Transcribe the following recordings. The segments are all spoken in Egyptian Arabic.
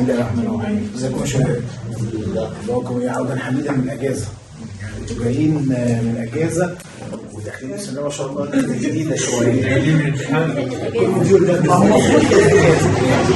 الله الرحمن الرحيم ازيكم يا شباب اخباركم ايه عودا حميدا من الاجازه يعني انتوا جايين من اجازه وداخلين بسم الله ما شاء الله كده جديده شويه كل ده ما هو المفروض كانت اجازه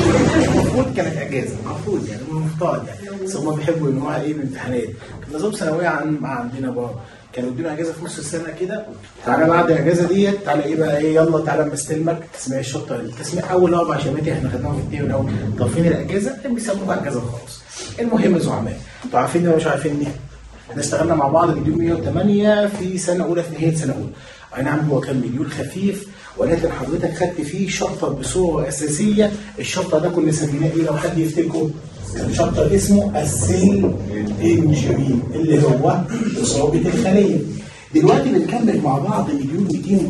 المفروض كانت اجازه المفروض يعني المفترض يعني بس هم بيحبوا ان هو ايه بامتحانات كان نظام ثانويه عام عندنا برضه كانوا ادونا اجازه في نص السنه كده تعالى بعد الاجازه ديت تعالى ايه بقى ايه يلا تعالى اما استلمك تسميع الشطه التسميع اول اربع شباتي احنا خدناهم في التيم الاول طب فين الاجازه؟ كانوا بيسموها اجازه خالص المهم زعماء انتوا عارفين ولا مش عارفيني؟ احنا اشتغلنا مع بعض مديول 108 في سنه اولى في نهايه سنه اولى اي نعم هو كان مديول خفيف ولكن حضرتك خدت فيه شابتر بصوره اساسيه الشابتر ده كنا سميناه ايه لو حد يفتكره؟ كان شابتر اسمه السيل انجري اللي هو اصابه الخليه دلوقتي بنكمل مع بعض مليون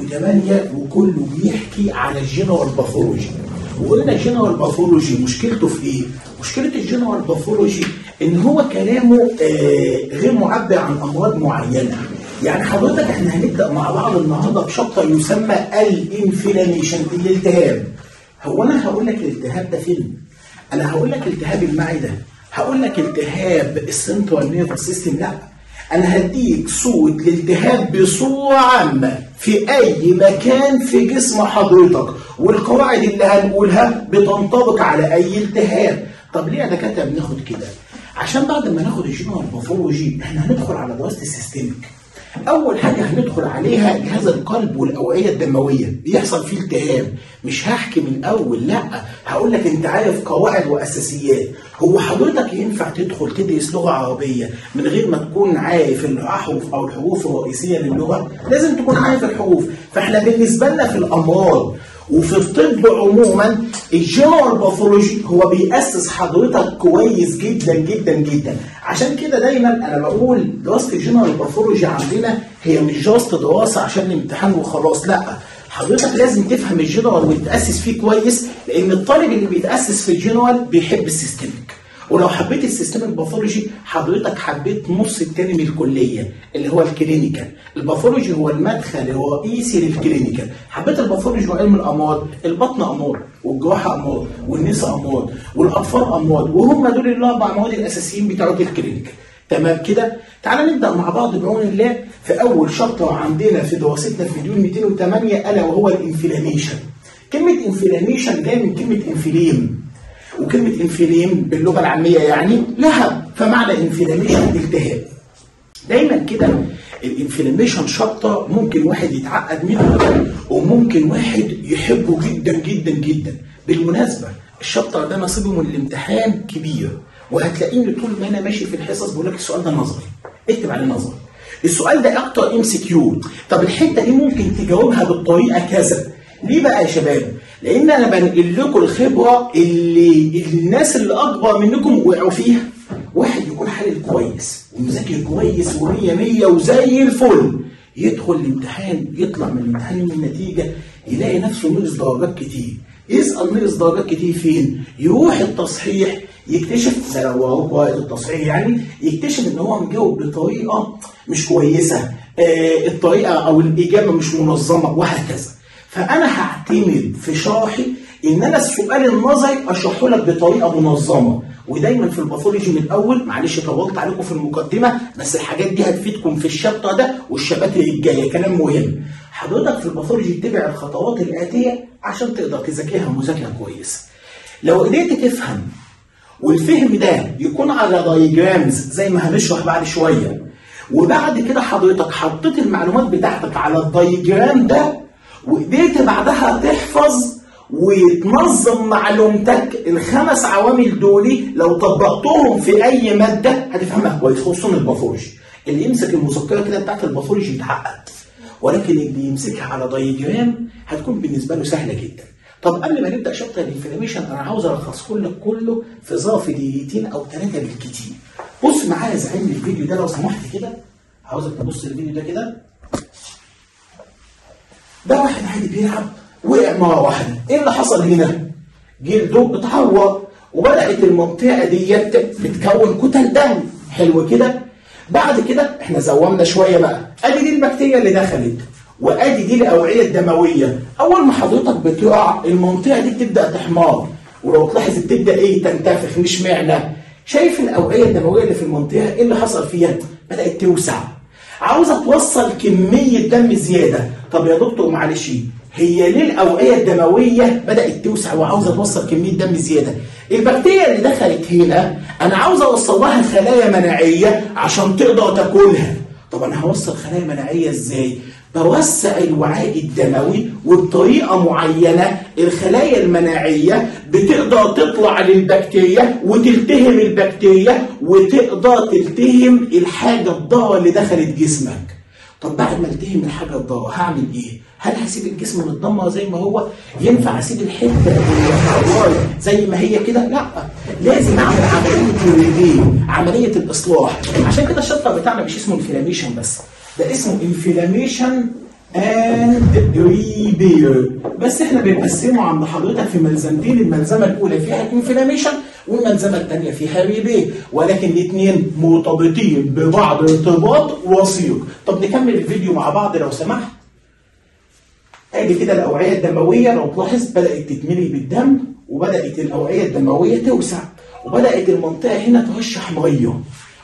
208 وكله بيحكي على الجنرال باثولوجي وقلنا الجنرال باثولوجي مشكلته في ايه؟ مشكله الجنرال باثولوجي ان هو كلامه آه غير معبر عن امراض معينه يعني حضرتك احنا هنبدا مع بعض النهارده بشابتر يسمى الانفلاميشن الالتهاب هو انا هقول لك الالتهاب ده فين؟ انا هقول لك التهاب المعده هقول لك التهاب السنترال نيرفس سيستم لا انا هديك صوره الالتهاب بصوره عامه في اي مكان في جسم حضرتك والقواعد اللي هنقولها بتنطبق على اي التهاب طب ليه يا دكاتره بناخد كده عشان بعد ما ناخد الجنرال باثولوجي احنا هندخل على دراسه السيستميك اول حاجه هندخل عليها جهاز القلب والاوعيه الدمويه بيحصل فيه التهاب مش هحكي من اول لا هقول لك انت عارف قواعد واساسيات هو حضرتك ينفع تدخل تدرس لغه عربيه من غير ما تكون عارف الاحرف او الحروف الرئيسيه للغه لازم تكون عارف الحروف فاحنا بالنسبه لنا في الامراض وفي الطب عموما الجنرال باثولوجي هو بيأسس حضرتك كويس جدا جدا جدا عشان كده دايما انا بقول دراسه الجنرال باثولوجي عندنا هي مش جاست دراسه عشان الامتحان وخلاص لا حضرتك لازم تفهم الجنرال وتتاسس فيه كويس لان الطالب اللي بيتاسس في الجنرال بيحب السيستميك ولو حبيت السيستم الباثولوجي حضرتك حبيت نص التاني من الكليه اللي هو الكلينيكال الباثولوجي هو المدخل الرئيسي للكلينيكال حبيت الباثولوجي وعلم الامراض البطن امراض والجراحه امراض والنساء امراض والاطفال امراض وهم دول الاربع مواد الاساسيين بتوع الكلينيكال تمام كده تعال نبدا مع بعض بعون الله في اول شابتر عندنا في دراستنا في مديول 208 الا وهو الانفلاميشن كلمه انفلاميشن جايه من كلمه انفليم وكلمة انفليم باللغة العامية يعني لهب فمعنى انفلاميشن التهاب دايما كده الانفلاميشن شابتر ممكن واحد يتعقد منه وممكن واحد يحبه جدا جدا جدا بالمناسبة الشابتر ده نصيبه من الامتحان كبير وهتلاقيني طول ما انا ماشي في الحصص بقول لك السؤال ده نظري اكتب عليه نظري السؤال ده اكتر ام سي كيو طب الحته دي ممكن تجاوبها بالطريقه كذا ليه بقى يا شباب لان انا بنقل لكم الخبره اللي الناس اللي اكبر منكم وقعوا فيها واحد يكون حالل كويس ومذاكر كويس ومية مية وزي الفل يدخل الامتحان يطلع من الامتحان من النتيجة يلاقي نفسه نقص درجات كتير يسأل نقص درجات كتير فين يروح التصحيح يكتشف ده لو هو ورقه التصحيح يعني يكتشف ان هو مجاوب بطريقه مش كويسه آه الطريقه او الاجابه مش منظمه وهكذا فانا هعتمد في شرحي ان انا السؤال النظري اشرحه لك بطريقه منظمه ودايما في الباثولوجي من الاول معلش طولت عليكم في المقدمه بس الحاجات دي هتفيدكم في الشابتر ده والشباتر الجايه كلام مهم حضرتك في الباثولوجي اتبع الخطوات الاتيه عشان تقدر تذاكرها مذاكره كويسه لو قدرت تفهم والفهم ده يكون على دايجرامز زي ما هنشرح بعد شويه وبعد كده حضرتك حطيت المعلومات بتاعتك على الدايجرام ده وقدرت بعدها تحفظ وتنظم معلومتك الخمس عوامل دول لو طبقتهم في اي ماده هتفهمها كويس خصوصا الباثولوجي اللي يمسك المذكره كده بتاعت الباثولوجي يتعقد ولكن اللي يمسكها على دايجرام هتكون بالنسبه له سهله جدا طب قبل ما نبدا شابتر الانفلاميشن انا عاوز الخصه لك كله في ظرف دقيقتين او ثلاثه بالكتير بص معايا يا زعيم الفيديو ده لو سمحت كده عاوزك تبص الفيديو ده كده ده واحد عادي بيلعب وقع مره واحده ايه اللي حصل هنا جلده اتعور وبدات المنطقه ديت بتكون كتل دم حلو كده بعد كده احنا زومنا شويه بقى ادي دي البكتيريا اللي دخلت وادي دي الاوعيه الدمويه اول ما حضرتك بتقع المنطقه دي بتبدا تحمر ولو تلاحظ بتبدا ايه تنتفخ مش معنى شايف الاوعيه الدمويه اللي في المنطقه ايه اللي حصل فيها بدات توسع عاوزه توصل كميه دم زياده طب يا دكتور معلش هي ليه الاوعيه الدمويه بدات توسع وعاوزه توصل كميه دم زياده البكتيريا اللي دخلت هنا انا عاوز اوصل لها خلايا مناعيه عشان تقدر تاكلها طب انا هوصل خلايا مناعيه ازاي بوسع الوعاء الدموي وبطريقه معينه الخلايا المناعيه بتقدر تطلع للبكتيريا وتلتهم البكتيريا وتقدر تلتهم الحاجه الضاره اللي دخلت جسمك طب بعد ما التهم الحاجه الضاره هعمل ايه؟ هل هسيب الجسم متدمر زي ما هو؟ ينفع اسيب الحته اللي زي ما هي كده؟ لا لازم اعمل عمليه الريبين عمليه الاصلاح عشان كده الشطه بتاعنا مش اسمه انفلاميشن بس ده اسمه انفلاميشن اند ريبير بس احنا بنقسمه عند حضرتك في ملزمتين الملزمه الاولى فيها انفلاميشن والملزمه الثانيه فيها ريبير ولكن الاثنين مرتبطين ببعض ارتباط وثيق طب نكمل الفيديو مع بعض لو سمحت ادي كده الاوعيه الدمويه لو تلاحظ بدات تتملي بالدم وبدات الاوعيه الدمويه توسع وبدات المنطقه هنا ترشح ميه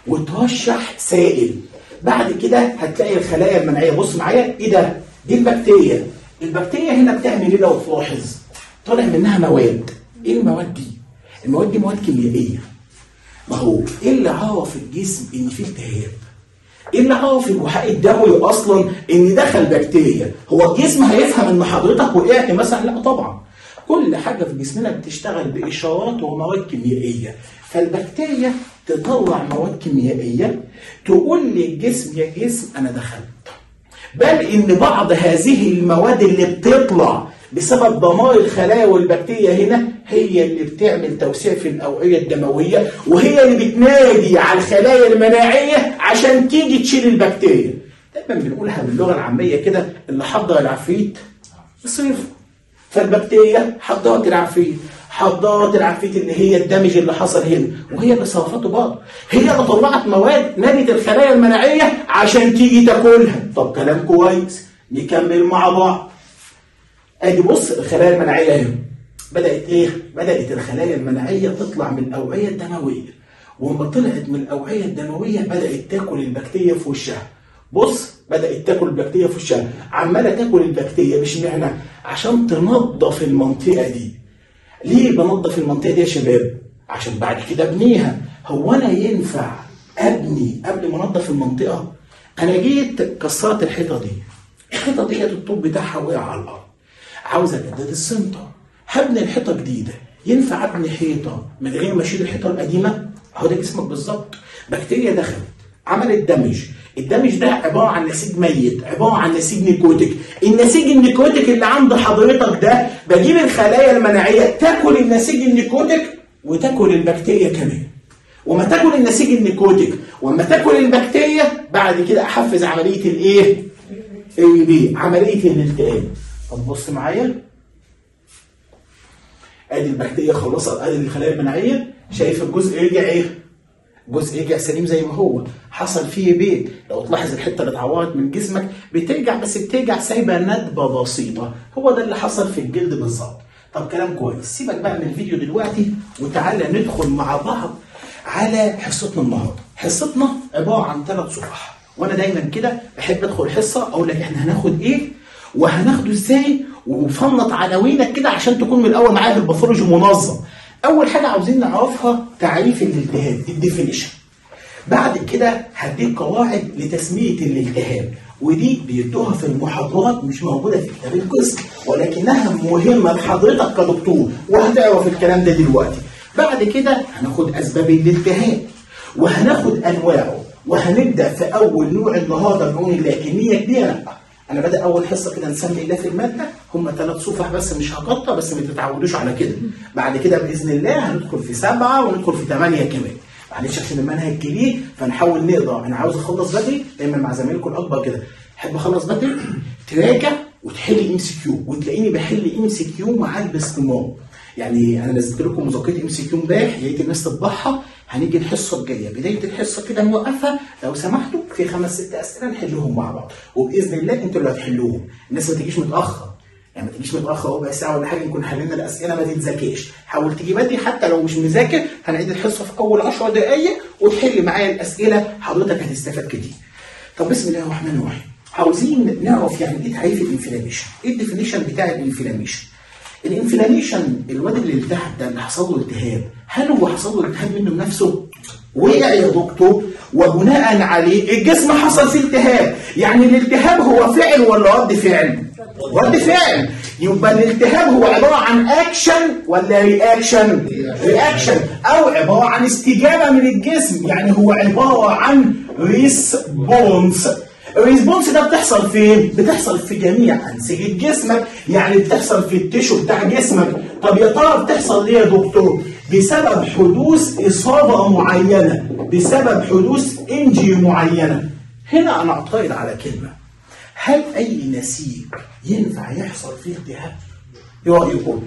وترشح سائل بعد كده هتلاقي الخلايا المناعيه بص معايا ايه ده؟ دي البكتيريا البكتيريا هنا بتعمل ايه لو تلاحظ؟ طالع منها مواد ايه المواد دي؟ المواد دي مواد كيميائيه ما هو ايه اللي عرف الجسم ان في التهاب؟ ايه اللي عرف الوعاء الدموي اصلا ان دخل بكتيريا؟ هو الجسم هيفهم ان حضرتك وقعت مثلا؟ لا طبعا كل حاجه في جسمنا بتشتغل باشارات ومواد كيميائيه فالبكتيريا تطلع مواد كيميائيه تقول للجسم يا جسم انا دخلت بل ان بعض هذه المواد اللي بتطلع بسبب دمار الخلايا والبكتيريا هنا هي اللي بتعمل توسيع في الاوعيه الدمويه وهي اللي بتنادي على الخلايا المناعيه عشان تيجي تشيل البكتيريا دايما بنقولها باللغه العاميه كده اللي حضر العفريت يصرفه فالبكتيريا حضرت العفريت حضرت العفريت اللي هي الدمج اللي حصل هنا وهي اللي صرفته برضه هي اللي طلعت مواد نادت الخلايا المناعيه عشان تيجي تاكلها طب كلام كويس نكمل مع بعض ادي بص الخلايا المناعيه اهي بدات ايه بدات الخلايا المناعيه تطلع من الاوعيه الدمويه وما طلعت من الاوعيه الدمويه بدات تاكل البكتيريا في وشها بص بدات تاكل البكتيريا في وشها عماله تاكل البكتيريا مش معنى عشان تنظف المنطقه دي ليه بنظف المنطقه دي يا شباب عشان بعد كده ابنيها هو انا ينفع ابني قبل ما انظف المنطقه انا جيت كسرت الحيطه دي الحيطه دي الطوب بتاعها وقع على الارض عاوز اجدد السنتر هبني الحيطه جديده ينفع ابني حيطه من غير ما اشيل الحيطه القديمه اهو ده جسمك بالظبط بكتيريا دخلت عملت دمج الدمج ده عباره عن نسيج ميت عباره عن نسيج نيكوتيك النسيج النيكوتيك اللي عند حضرتك ده بجيب الخلايا المناعيه تاكل النسيج النيكوتيك وتاكل البكتيريا كمان وما تاكل النسيج النيكوتيك وما تاكل البكتيريا بعد كده احفز عمليه الايه؟ اي بي عمليه الالتئام طب بص معايا ادي البكتيريا خلصت ادي الخلايا المناعيه شايف الجزء رجع ايه؟ جزء رجع سليم زي ما هو حصل فيه بيت لو تلاحظ الحته اللي اتعورت من جسمك بترجع بس بترجع سايبه ندبه بسيطه هو ده اللي حصل في الجلد بالظبط طب كلام كويس سيبك بقى من الفيديو دلوقتي وتعالى ندخل مع بعض على حصتنا النهارده حصتنا عباره عن ثلاث صفح وانا دايما كده بحب ادخل حصه اقول لك احنا هناخد ايه وهناخده ازاي وفنط عناوينك كده عشان تكون من الاول معايا في الباثولوجي منظم اول حاجه عاوزين نعرفها تعريف الالتهاب الديفينيشن بعد كده هديك قواعد لتسميه الالتهاب ودي بيدوها في المحاضرات مش موجوده في كتاب القسم ولكنها مهمه لحضرتك كدكتور وهتعرف الكلام ده دلوقتي بعد كده هناخد اسباب الالتهاب وهناخد انواعه وهنبدا في اول نوع النهارده نقول الله كميه كبيره لا انا بدا اول حصه كده نسمي الله في الماده هم ثلاث صفح بس مش هقطع بس ما تتعودوش على كده بعد كده باذن الله هندخل في سبعه وندخل في ثمانيه كمان معلش عشان المنهج كبير فنحاول نقدر انا عاوز اخلص بدري دايما مع زمايلكم الاكبر كده احب اخلص بدري تراجع وتحل ام سي كيو وتلاقيني بحل ام سي كيو معاك باستمرار يعني انا نزلت لكم مذاكره ام سي كيو امبارح يا ريت الناس تطبعها هنيجي الحصه الجايه بدايه الحصه كده نوقفها لو سمحتوا في خمس ست اسئله نحلهم مع بعض وباذن الله انتوا اللي هتحلوهم الناس ما تجيش متاخر يعني ما تجيش متاخر ربع ساعه ولا حاجه نكون حلينا الاسئله ما تتذاكرش حاول تيجي بدري حتى لو مش مذاكر هنعيد الحصه في اول 10 دقائق وتحل معايا الاسئله حضرتك هتستفاد كتير طب بسم الله الرحمن الرحيم عاوزين نعرف يعني ايه تعريف الانفلاميشن ايه الديفينيشن بتاع الانفلاميشن الانفلاميشن الواد اللي التهب ده اللي حصل له التهاب هل هو حصل له التهاب منه بنفسه وقع يا دكتور وبناء عليه الجسم حصل فيه التهاب يعني الالتهاب هو فعل ولا رد فعل رد فعل يبقى الالتهاب هو عباره عن اكشن ولا رياكشن رياكشن او عباره عن استجابه من الجسم يعني هو عباره عن ريسبونس الريسبونس ده بتحصل فين؟ بتحصل في جميع انسجه جسمك يعني بتحصل في التشو بتاع جسمك طب يا ترى بتحصل ليه يا دكتور؟ بسبب حدوث اصابه معينه بسبب حدوث انجي معينه هنا انا اعترض على كلمه هل اي نسيج ينفع يحصل فيه التهاب؟ ايه رايكم؟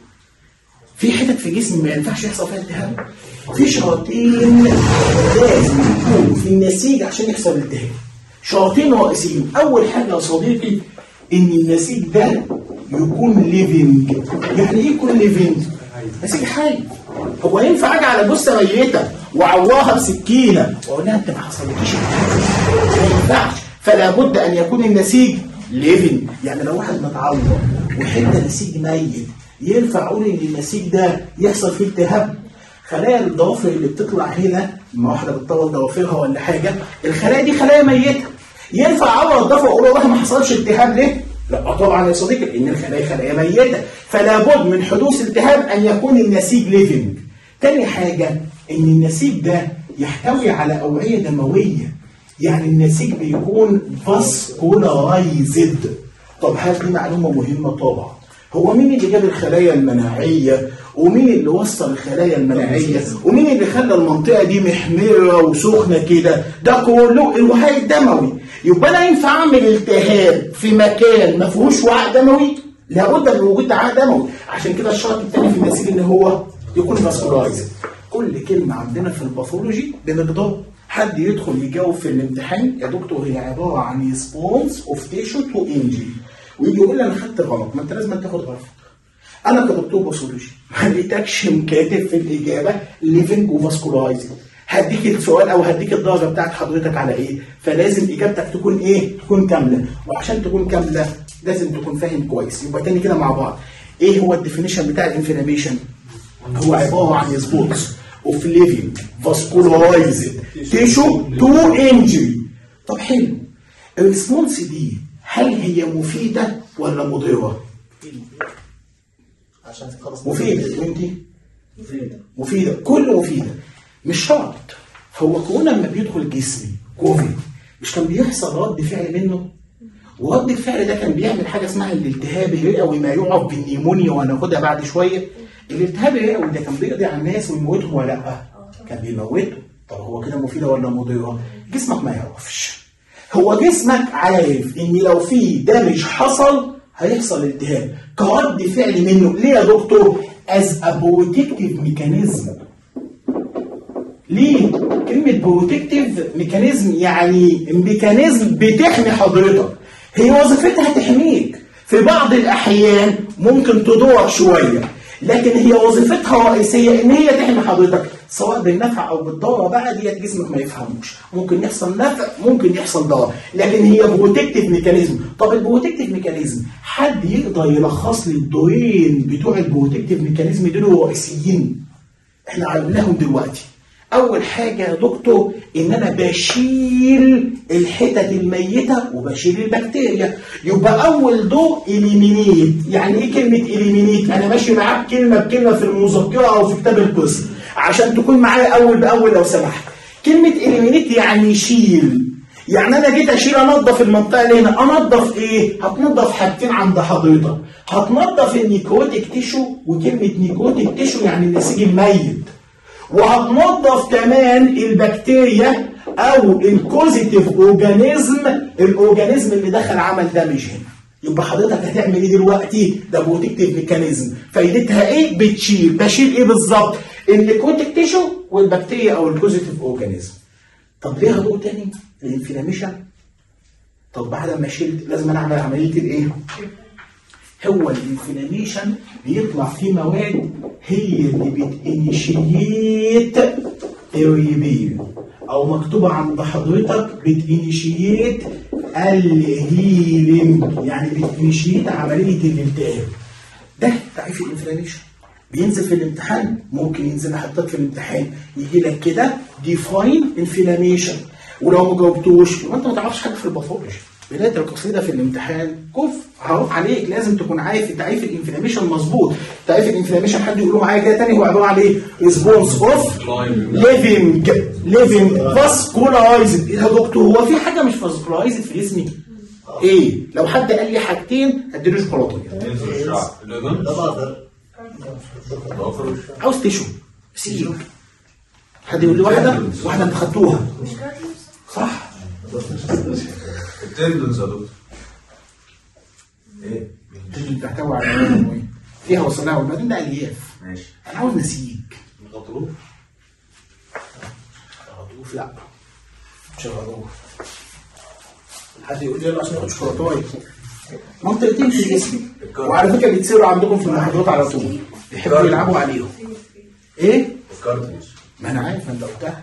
في حتت في جسمي ما ينفعش يحصل فيها التهاب في شرطين لازم يكونوا في النسيج عشان يحصل التهاب شرطين رئيسيين اول حاجه يا صديقي ان النسيج ده يكون ليفنج يعني ايه يكون ليفنج نسيج حي هو ينفع اجي على جثه ميته واعورها بسكينه واقول لها انت ما حصلكيش التهاب ما ينفعش فلا بد ان يكون النسيج ليفنج يعني لو واحد متعور وحته نسيج ميت ينفع اقول ان النسيج ده يحصل فيه التهاب خلايا الضوافر اللي بتطلع هنا ما واحده بتطول ضوافرها ولا حاجه الخلايا دي خلايا ميته ينفع اعور الضفر واقول والله ما حصلش التهاب ليه؟ لا طبعا يا صديقي لان الخلايا خلايا ميته فلا بد من حدوث التهاب ان يكون النسيج ليفنج تاني حاجه ان النسيج ده يحتوي على اوعيه دمويه يعني النسيج بيكون فاسكولارايزد طب هل دي معلومه مهمه طبعا هو مين اللي جاب الخلايا المناعيه ومين اللي وصل الخلايا المناعيه ومين اللي خلى المنطقه دي محمره وسخنه كده ده كله الوعاء الدموي يبقى انا ينفع اعمل التهاب في مكان ما فيهوش وعاء دموي لابد من وجود وعاء دموي عشان كده الشرط الثاني في النسيج ان هو يكون فاسكولارايزد كل كلمه عندنا في الباثولوجي بمقدار حد يدخل يجاوب في الامتحان يا دكتور هي عباره عن ريسبونس اوف تيشو تو انجري ويجي يقول لي انا خدت غلط ما انت لازم تاخد غلط انا كدكتور باثولوجي ما لقيتكش كاتب في الاجابه ليفنج وفاسكولايزنج هديك السؤال او هديك الدرجه بتاعت حضرتك على ايه فلازم اجابتك تكون ايه تكون كامله وعشان تكون كامله لازم تكون فاهم كويس يبقى تاني كده مع بعض ايه هو الديفينيشن بتاع الانفلاميشن هو عباره عن سبوتس اوف ليفنج فاسكولايزد تيشو تو انجري طب حلو الريسبونس دي هل هي مفيده ولا مضره؟ عشان تخلص مفيده وانت مفيده كله مفيده مش شرط هو كورونا لما بيدخل جسمي كوفيد مش كان بيحصل رد فعل منه ورد الفعل ده كان بيعمل حاجه اسمها الالتهاب الرئوي ما يعرف بالنيمونيا وهناخدها بعد شويه الالتهاب الرئوي ده كان بيقضي على الناس ويموتهم ولا لا؟ كان بيموتهم طب هو كده مفيده ولا مضره؟ جسمك ما يعرفش هو جسمك عارف ان لو في دامج حصل هيحصل التهاب كرد فعل منه ليه يا دكتور؟ از ا بروتكتيف ميكانيزم ليه؟ كلمة بروتكتيف ميكانيزم يعني ميكانيزم بتحمي حضرتك هي وظيفتها تحميك في بعض الأحيان ممكن تدور شوية لكن هي وظيفتها الرئيسية إن هي تحمي حضرتك سواء بالنفع أو بالضرر بقى ديت جسمك ما يفهموش ممكن يحصل نفع ممكن يحصل ضرر لكن هي بروتكتيف ميكانيزم طب البروتكتيف ميكانيزم حد يقدر يلخص لي الدورين بتوع البروتكتيف ميكانيزم دول رئيسيين احنا عرفناهم دلوقتي اول حاجه يا دكتور ان انا بشيل الحتت الميته وبشيل البكتيريا يبقى اول دور اليمينيت يعني ايه كلمه اليمينيت انا ماشي معاك كلمه بكلمه في المذكره او في كتاب القسم عشان تكون معايا اول باول لو سمحت كلمه اليمينيت يعني شيل يعني انا جيت اشيل انظف المنطقه اللي هنا انظف ايه هتنظف حاجتين عند حضرتك هتنظف النيكوتيك تيشو وكلمه نيكوتيك تيشو يعني النسيج الميت وهتنظف كمان البكتيريا او الكوزيتيف اورجانيزم الاورجانيزم اللي دخل عمل دامج هنا يبقى حضرتك هتعمل ايه دلوقتي ده بروتكتيف ميكانيزم فايدتها ايه بتشيل بشيل ايه بالظبط النيكوتيك تيشو والبكتيريا او الكوزيتيف اورجانيزم طب ليها دور تاني الانفلاميشن طب بعد ما شلت لازم انا اعمل عمليه الايه هو الانفلاميشن بيطلع فيه مواد هي اللي بتانيشيت الريبيل او مكتوبه عند حضرتك بتانيشيت الهيلينج يعني بتانيشيت عمليه الالتئام ده تعريف الانفلاميشن بينزل في الامتحان ممكن ينزل لحضرتك في الامتحان يجي لك كده ديفاين انفلاميشن ولو ما جاوبتوش يبقى انت ما تعرفش حاجه في الباثولوجي بدايه القصيده في الامتحان كف هروح عليك لازم تكون عارف تعريف الانفلاميشن مظبوط تعريف الانفلاميشن حد يقوله معايا كده تاني هو عباره عن ايه؟ ريسبونس اوف ليفنج ليفنج فاسكولايزد ايه يا دكتور هو في حاجه مش فاسكولايزد في جسمي؟ ايه؟ لو حد قال لي حاجتين اديله شوكولاته ينزل الشعر الأذن ضفر عاوز تشو سيب حد يقول لي واحده واحده انت خدتوها صح التندنز يا دكتور ايه؟ تجي تحتوي على مواد إيه؟ فيها وصلاها والبعدين ده الياف ماشي انا عاوز نسيج الغضروف غضروف لا مش غضروف حد يقول لي يلا عشان اخد شوكولاتايه منطقتين في الجسم وعلى فكره بيتصيروا عندكم في المحاضرات على طول بيحبوا يلعبوا عليهم ايه؟ الكارتريج ما انا عارف ما انت قلتها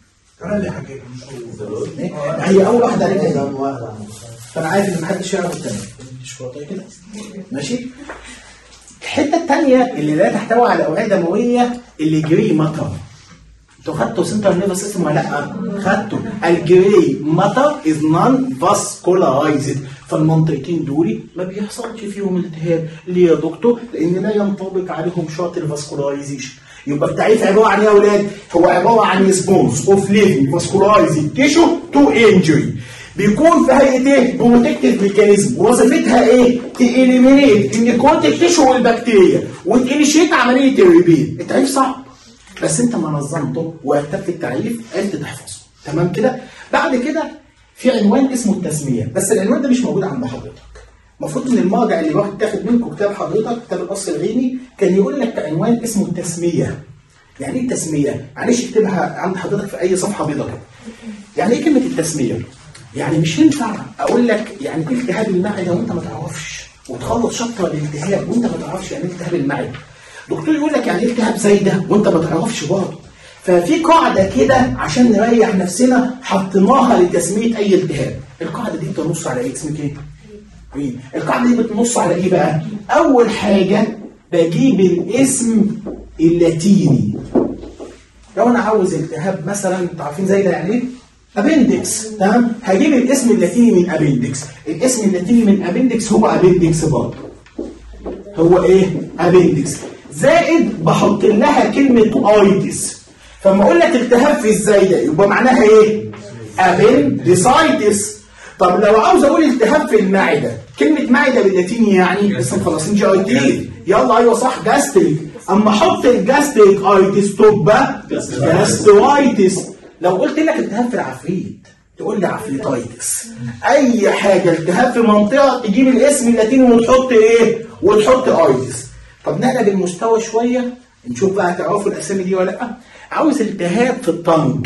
إيه؟ هي اول واحده عليك هي فانا عارف ان محدش يعرف الثانيه شويه كده ماشي الحته الثانيه اللي لا تحتوي على اوعيه دمويه اللي جري مطر انتوا خدتوا سنتر نيرفس سيستم ولا لا؟ خدتوا الجري ماتر از نون فاسكولارايزد فالمنطقتين دول ما بيحصلش فيهم التهاب ليه يا دكتور؟ لان لا ينطبق عليهم شرط الفاسكولارايزيشن يبقى التعريف عباره عن ايه يا اولاد؟ هو عباره عن ريسبونس اوف ليفنج فاسكولارايزد تيشو تو انجري بيكون في هيئه ايه؟ بروتكتيف ميكانيزم وظيفتها ايه؟ تإليمينيت النيكوتيك تيشو والبكتيريا وتإنيشيت عمليه الريبيل التعريف صعب بس انت ما نظمته وكتبت التعريف عرفت تحفظه تمام كده بعد كده في عنوان اسمه التسميه بس العنوان ده مش موجود عند حضرتك المفروض ان المرجع اللي واخد تاخد منكم كتاب حضرتك كتاب القصر الغيني كان يقول لك عنوان اسمه التسميه يعني ايه التسميه معلش اكتبها عند حضرتك في اي صفحه بيضاء كده يعني ايه كلمه التسميه يعني مش ينفع اقول لك يعني ايه التهاب المعده وانت ما تعرفش وتخلص شابتر الالتهاب وانت ما تعرفش يعني ايه التهاب المعده دكتور يقول لك يعني ايه التهاب زي ده وانت ما تعرفش برضه ففي قاعده كده عشان نريح نفسنا حطيناها لتسميه اي التهاب القاعده دي بتنص على ايه اسمك ايه مين القاعده دي بتنص على ايه بقى اول حاجه بجيب الاسم اللاتيني لو انا عاوز التهاب مثلا انتوا عارفين زي ده يعني ايه ابندكس تمام هجيب الاسم اللاتيني من ابندكس الاسم اللاتيني من ابندكس هو ابندكس برضه هو ايه ابندكس زائد بحط لها كلمه ايتس فما اقول لك التهاب في ازاي ده يبقى معناها ايه ابندسايتس طب لو عاوز اقول التهاب في المعده كلمه معده باللاتيني يعني لسه مخلصين جي اي تي يلا ايوه صح جاستريك اما احط الجاستريك ايتس تبقى جاسترايتس لو قلت لك التهاب في العفريت تقول لي عفريتايتس اي حاجه التهاب في منطقه تجيب الاسم اللاتيني وتحط ايه وتحط ايتس طب نقلب المستوى شويه نشوف بقى هتعرفوا الاسامي دي ولا لا عاوز التهاب في الطنج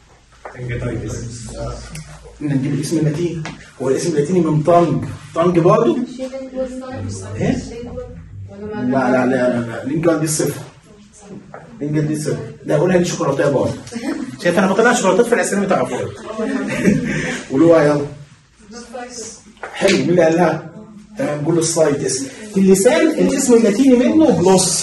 نجيب الاسم اللاتيني هو الاسم اللاتيني من طنج طنج برضه ايه لا لا لا لا لا لينجوال دي الصفر لينجوال دي الصفر ده اقولها دي شوكولاته برضه شايف انا بطلع شوكولاتات في الاسامي تعرفوها قولوها يلا حلو مين اللي قالها؟ تمام قول السايتس في اللسان الاسم اللاتيني منه جلوس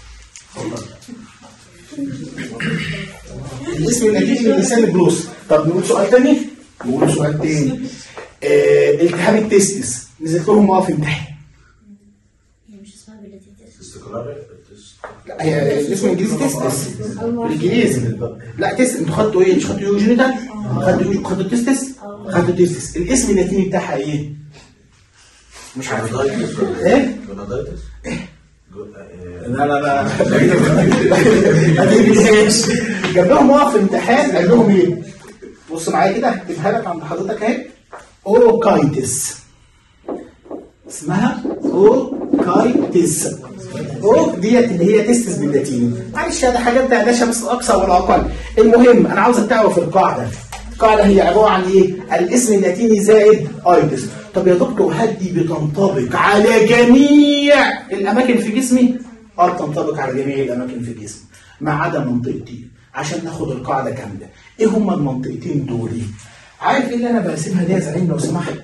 الاسم اللاتيني من لسان الجلوس طب نقول سؤال تاني نقول سؤال تاني آه التهاب التستس نزلت لهم اه في امتحان مش اسمها باللاتيني استقرار لا هي الاسم الانجليزي تستس بالانجليزي لا تست انتوا خدتوا ايه؟ مش خدتوا يوجينيتال؟ خدتوا يوجي- خدتوا تستس؟ خدتوا تستس الاسم اللاتيني بتاعها ايه؟ مش عارف ايه؟ جونادايتس لا لا لا ما تجيبهاش جاب لهم واقف في امتحان قال لهم ايه؟ بص معايا كده هكتبها لك عند حضرتك اهي اوروكايتس اسمها اوروكايتس اوك ديت اللي هي تستس باللاتيني معلش ده حاجات دردشه بس الاكثر والاقل المهم انا عاوزك تعرف القاعده القاعده هي عباره عن ايه؟ الاسم اللاتيني زائد ايتس طب يا دكتور هل دي بتنطبق على جميع الاماكن في جسمي اه بتنطبق على جميع الاماكن في جسمي ما عدا منطقتين عشان ناخد القاعده كامله ايه هما المنطقتين دول عارف ايه اللي انا برسمها دي يا زعيم لو سمحت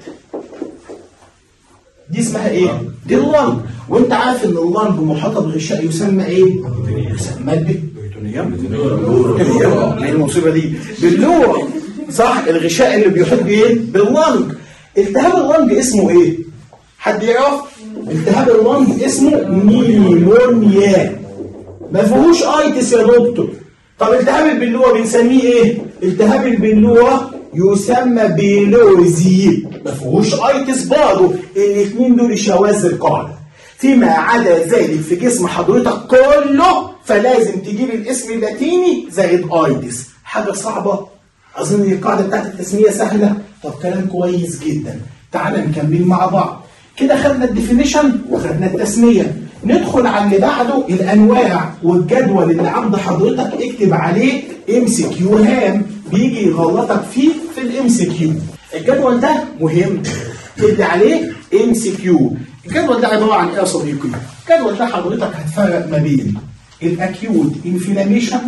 دي اسمها ايه؟ دي اللنج وانت عارف ان اللنج محاطه بغشاء يسمى ايه؟ يسمى البيتونيوم البيتونيوم ما هي المصيبه دي باللوع صح الغشاء اللي بيحيط بايه؟ باللنج التهاب اللنج اسمه ايه؟ حد يعرف؟ التهاب اللنج اسمه نيمونيا ما فيهوش ايتس يا دكتور طب التهاب البلوه بنسميه ايه؟ التهاب البلوه يسمى بيلوزي ما فيهوش ايتس برضه الاثنين دول شواذ القاعده فيما عدا ذلك في جسم حضرتك كله فلازم تجيب الاسم اللاتيني زائد ايتس حاجه صعبه اظن القاعده بتاعت التسميه سهله طب كلام كويس جدا تعال نكمل مع بعض كده خدنا الديفينيشن وخدنا التسميه ندخل على اللي بعده الانواع والجدول اللي عند حضرتك اكتب عليه ام سي كيو هام بيجي يغلطك فيه في الام سي كيو الجدول ده مهم تدي عليه ام سي كيو الجدول ده عباره عن ايه يا صديقي الجدول ده حضرتك هتفرق ما بين الاكيوت انفلاميشن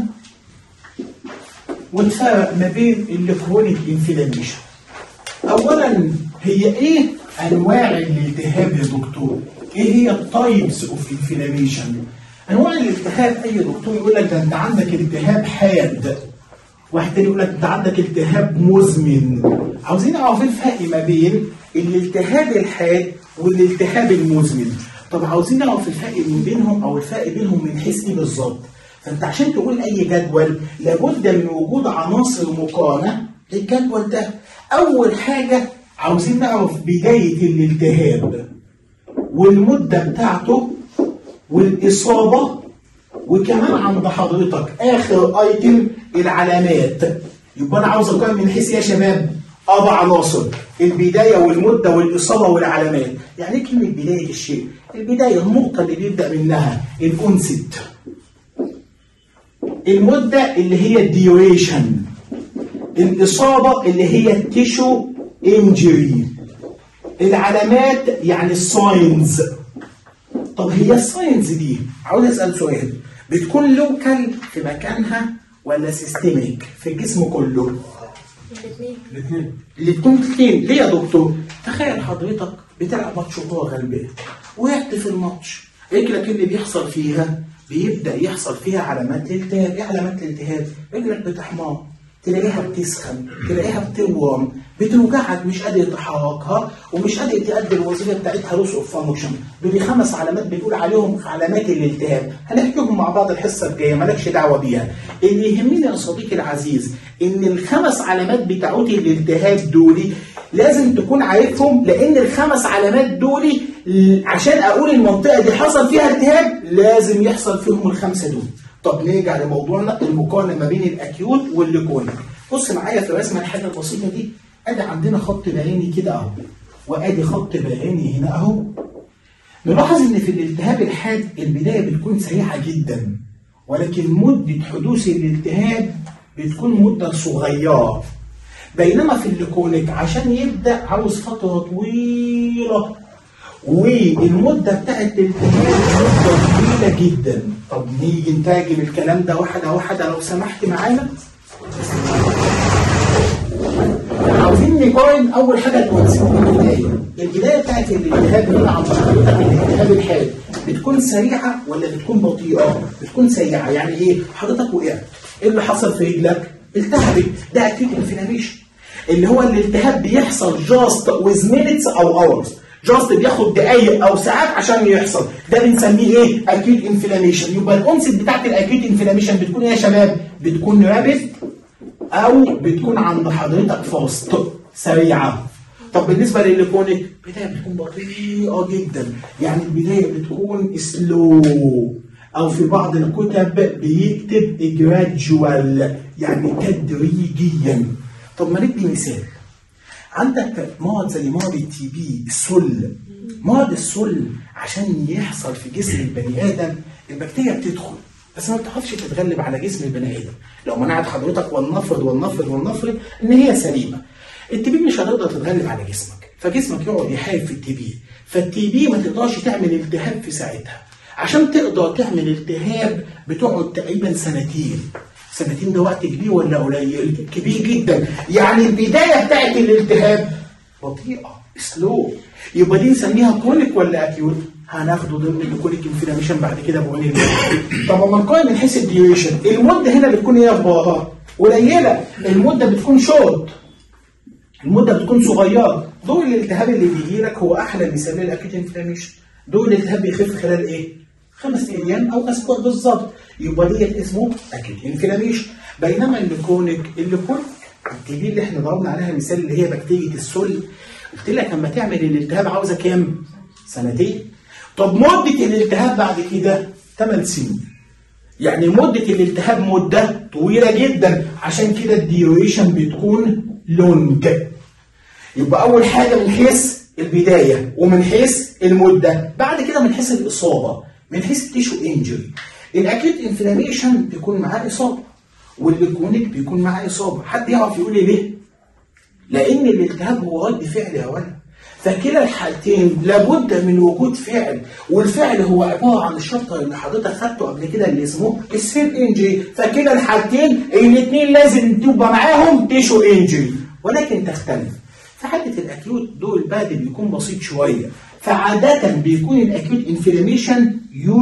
وتفرق ما بين الكرونيك انفلاميشن اولا هي ايه انواع الالتهاب يا دكتور ايه هي التايبس اوف انفلاميشن انواع الالتهاب اي دكتور يقول لك ده انت عندك التهاب حاد واحد تاني يقول لك انت عندك التهاب مزمن عاوزين نعرف ايه الفرق ما بين الالتهاب الحاد والالتهاب المزمن طب عاوزين نعرف الفرق من بينهم او الفرق بينهم من حيث ايه بالظبط فانت عشان تقول اي جدول لابد من وجود عناصر مقارنه للجدول ده اول حاجه عاوزين نعرف بدايه الالتهاب والمده بتاعته والاصابه وكمان عند حضرتك اخر ايتم العلامات يبقى انا عاوز اقارن من حيث إيه يا شباب اربع عناصر البدايه والمده والاصابه والعلامات يعني ايه كلمه بدايه الشيء البدايه النقطه اللي بيبدا منها الانست المده اللي هي الديوريشن الاصابه اللي هي التيشو انجري العلامات يعني الساينز طب هي الساينز دي عاوز اسال سؤال بتكون لوكال في مكانها ولا سيستميك في الجسم كله الاثنين الاثنين اللي تكون الاثنين ليه يا دكتور تخيل حضرتك بتلعب ماتش كوره غلبان وقعت في الماتش رجلك اللي بيحصل فيها بيبدا يحصل فيها علامات الالتهاب ايه علامات الالتهاب رجلك بتحمر تلاقيها بتسخن تلاقيها بتورم بتوجعك مش قادر تحركها ومش قادر تأدي الوظيفه بتاعتها لوس اوف فانكشن دول خمس علامات بنقول عليهم علامات الالتهاب هنحكيهم مع بعض الحصه الجايه مالكش دعوه بيها اللي يهمني يا صديقي العزيز ان الخمس علامات بتاعت الالتهاب دولي لازم تكون عارفهم لان الخمس علامات دولي ل- عشان اقول المنطقه دي حصل فيها التهاب لازم يحصل فيهم الخمسه دول طب نرجع لموضوعنا المقارنه ما بين الاكيوت والليكونيك بص معايا في الرسمه الحاجه البسيطه دي ادي عندنا خط بياني كده اهو وادي خط بياني هنا اهو نلاحظ ان في الالتهاب الحاد البدايه بتكون سريعه جدا ولكن مده حدوث الالتهاب بتكون مده صغيره بينما في الليكونيك عشان يبدا عاوز فتره طويله والمده بتاعت الالتهاب مده طويله جدا طب نيجي نترجم الكلام ده واحده واحده لو سمحت معانا عاوزين نقارن اول حاجه الكونسيبت البدايه البدايه بتاعت الالتهاب هنا عن حضرتك الالتهاب الحاد بتكون سريعه ولا بتكون بطيئه؟ بتكون سريعه يعني ايه؟ حضرتك وقعت ايه اللي حصل في رجلك؟ التهبت ده اكيد انفلاميشن اللي هو الالتهاب بيحصل جاست ويز مينتس او اورز جاست بياخد دقايق او ساعات عشان يحصل ده بنسميه ايه اكيد انفلاميشن يبقى الانست بتاعت الاكيد انفلاميشن بتكون ايه يا شباب بتكون رابد او بتكون عند حضرتك فاست سريعه طب بالنسبه للكونيك بدايه بتكون بطيئه جدا يعني البدايه بتكون سلو او في بعض الكتب بيكتب جرادجوال يعني تدريجيا طب ما ندي مثال عندك مرض زي مرض التي بي السل مرض السل عشان يحصل في جسم البني ادم البكتيريا بتدخل بس ما بتعرفش تتغلب على جسم البني ادم لو منعت حضرتك ولنفرض ولنفرض ولنفرض ان هي سليمه التي بي مش هتقدر تتغلب على جسمك فجسمك يقعد يحارب في التي بي فالتي بي ما تقدرش تعمل التهاب في ساعتها عشان تقدر تعمل التهاب بتقعد تقريبا سنتين سنتين ده وقت كبير ولا قليل كبير جدا يعني البدايه بتاعت الالتهاب بطيئه سلو يبقى دي نسميها كرونيك ولا اكيوت هناخده ضمن الكرونيك انفلاميشن بعد كده بعين الله طب اما نقارن من حيث الديوريشن المده هنا بتكون ايه اخبارها قليله المده بتكون شورت المده بتكون صغيره دور الالتهاب اللي بيجي لك هو احلى مثال للاكيوت انفلاميشن دور الالتهاب بيخف خلال ايه خمس ايام او اسبوع بالظبط يبقى ديت اسمه اكيوت انفلاميشن بينما الكرونيك الكرونيك التي بي اللي احنا ضربنا عليها مثال اللي هي بكتيريا السل قلت لك اما تعمل الالتهاب عاوزه كام؟ سنتين طب مده الالتهاب بعد كده 8 سنين يعني مده الالتهاب مده طويله جدا عشان كده الديوريشن بتكون لونج يبقى اول حاجه من حيث البدايه ومن حيث المده بعد كده من حيث الاصابه من حيث التيشو انجري الاكيوت انفلاميشن بيكون معاه اصابه والكرونيك بيكون معاه اصابه حد يعرف يقول لي ليه لان الالتهاب هو رد فعل يا ولد فكلا الحالتين لابد من وجود فعل والفعل هو عباره عن الشابتر اللي حضرتك خدته قبل كده اللي اسمه سفير انجري فكلا الحالتين الاثنين لازم تبقى معاهم تيشو انجري ولكن تختلف في حاله الاكيوت دور البعد بيكون بسيط شويه فعاده بيكون الاكيوت انفلاميشن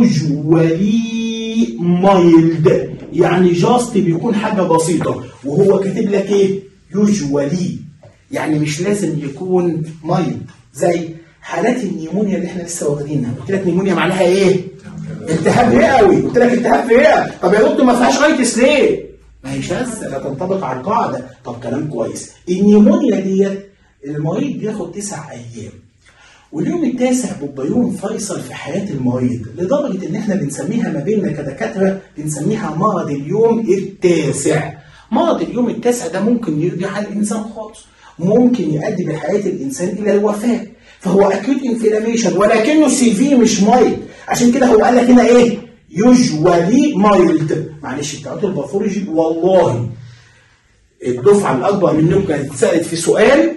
يوجوالي مايلد يعني جاست بيكون حاجه بسيطه وهو كاتب لك ايه يوجوالي يعني مش لازم يكون مايلد زي حالات النيمونيا اللي احنا لسه واخدينها قلت لك نيمونيا معناها ايه التهاب رئوي قلت لك التهاب في الرئه طب يا دكتور ما فيهاش ايتس ليه ما هي شاذة لا تنطبق على القاعده طب كلام كويس النيمونيا ديت المريض بياخد تسع ايام واليوم التاسع بيبقى يوم فيصل في حياه المريض لدرجه ان احنا بنسميها ما بيننا كدكاتره بنسميها مرض اليوم التاسع مرض اليوم التاسع ده ممكن يرجع على الانسان خالص ممكن يؤدي بحياه الانسان الى الوفاه فهو اكيوت انفلاميشن ولكنه سي في مش مايلد عشان كده هو قال لك هنا ايه يوجوالي مايلد معلش بتاعت الباثولوجي والله الدفعه الاكبر منكم كانت اتسالت في سؤال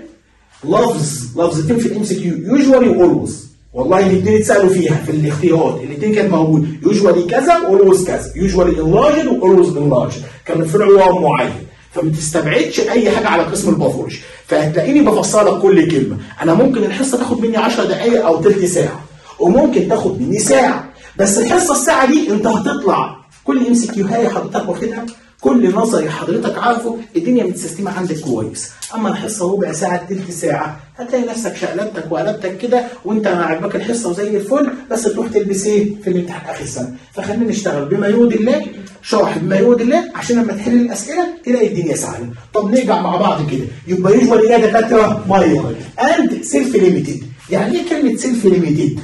لفظ لفظتين في الام سي كيو يوجوالي واولوز والله الاثنين اتسالوا فيها في الاختيارات الاثنين كانت موجود يوجوالي كذا واولوز كذا يوجوالي انلارجد واولوز انلارجد كان في عنوان معين فما تستبعدش اي حاجه على قسم الباثولوجي فهتلاقيني بفسر لك كل كلمه انا ممكن الحصه تاخد مني 10 دقائق او ثلث ساعه وممكن تاخد مني ساعه بس الحصه الساعه دي انت هتطلع كل ام سي كيو هاي حضرتك واخدها كل نظري حضرتك عارفه الدنيا متسيستمه عندك كويس اما الحصه ربع ساعه تلت ساعه هتلاقي نفسك شقلبتك وقلبتك كده وانت عاجباك الحصه وزي الفل بس تروح تلبس ايه في الامتحان اخر السنه فخلينا نشتغل بما يرضي الله شرح بما يرضي الله عشان لما تحل الاسئله تلاقي الدنيا سهله طب نرجع مع بعض كده يبقى يجوال ايه يا دكاتره مايل اند سيلف ليميتد يعني ايه كلمه سيلف ليميتد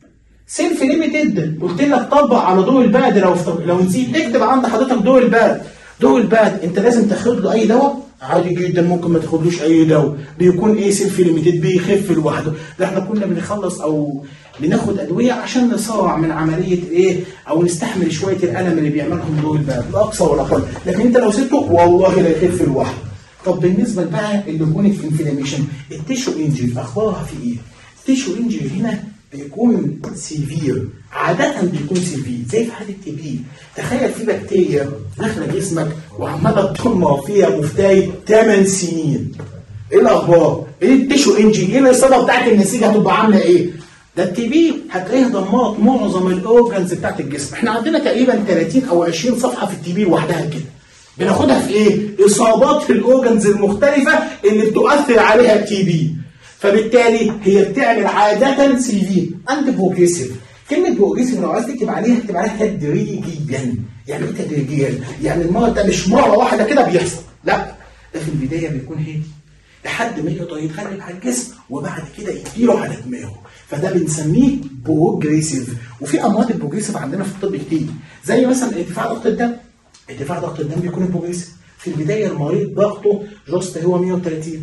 سيلف ليميتد قلت لك طبق على ضوء البعد لو لو نسيت اكتب عند حضرتك ضوء البعد ضوء البعد انت لازم تاخد له اي دواء عادي جدا ممكن ما تاخدلوش اي دواء بيكون ايه سيلف ليميتد بيخف لوحده ده احنا كنا بنخلص او بناخد ادويه عشان نصارع من عمليه ايه او نستحمل شويه الالم اللي بيعملهم ضوء البعد لا اقصى ولا اقل لكن انت لو سبته والله لا يخف لوحده طب بالنسبه بقى الليجونيك انفلاميشن التيشو انجري اخبارها في ايه؟ التيشو انجري هنا بيكون سيفير عادة بيكون سيفير زي في حالة التي بي تخيل في بكتيريا داخلة جسمك وعمالة تطمر فيها مفتاي 8 سنين ايه الاخبار؟ ايه التيشو انجري؟ ايه الاصابة بتاعت النسيج هتبقى عاملة ايه؟ ده التي بي هتلاقيها دمرت معظم الاورجنز بتاعت الجسم احنا عندنا تقريبا 30 او 20 صفحة في التي بي لوحدها كده بناخدها في ايه؟ اصابات في الاورجنز المختلفة اللي بتؤثر عليها التي بي فبالتالي هي بتعمل عادة سي في انت بروجريسيف كلمة بروجريسيف لو عايز تكتب عليها اكتب عليها تدريجيا يعني ايه تدريجيا؟ يعني المرض ده مش مرة واحدة كده بيحصل لا ده في البداية بيكون هادي لحد ما يقدر يتغلب على الجسم وبعد كده يديله على دماغه فده بنسميه بروجريسيف وفي امراض البروجريسيف عندنا في الطب كتير زي مثلا ارتفاع ضغط الدم ارتفاع ضغط الدم بيكون بروجريسيف في البداية المريض ضغطه جوست هو 130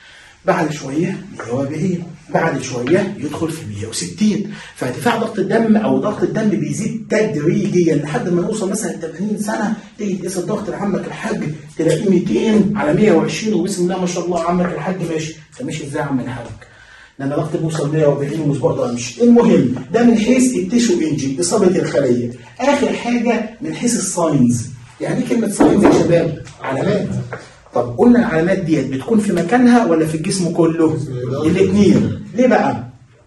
بعد شوية 140 بعد شوية يدخل في 160 فارتفاع ضغط الدم أو ضغط الدم بيزيد تدريجيا لحد ما يوصل مثلا 80 سنة تيجي تقيس الضغط لعمك الحاج تلاقيه 200 على 120 وبسم الله ما شاء الله عمك الحاج ماشي أنت ماشي إزاي يا عم الحاج؟ ده انا ضغط بوصل 140 والاسبوع ده امشي المهم ده من حيث التيشو انجي اصابه الخليه اخر حاجه من حيث الساينز يعني ايه كلمه ساينز يا شباب علامات طب قلنا العلامات ديت بتكون في مكانها ولا في الجسم كله الاثنين ليه بقى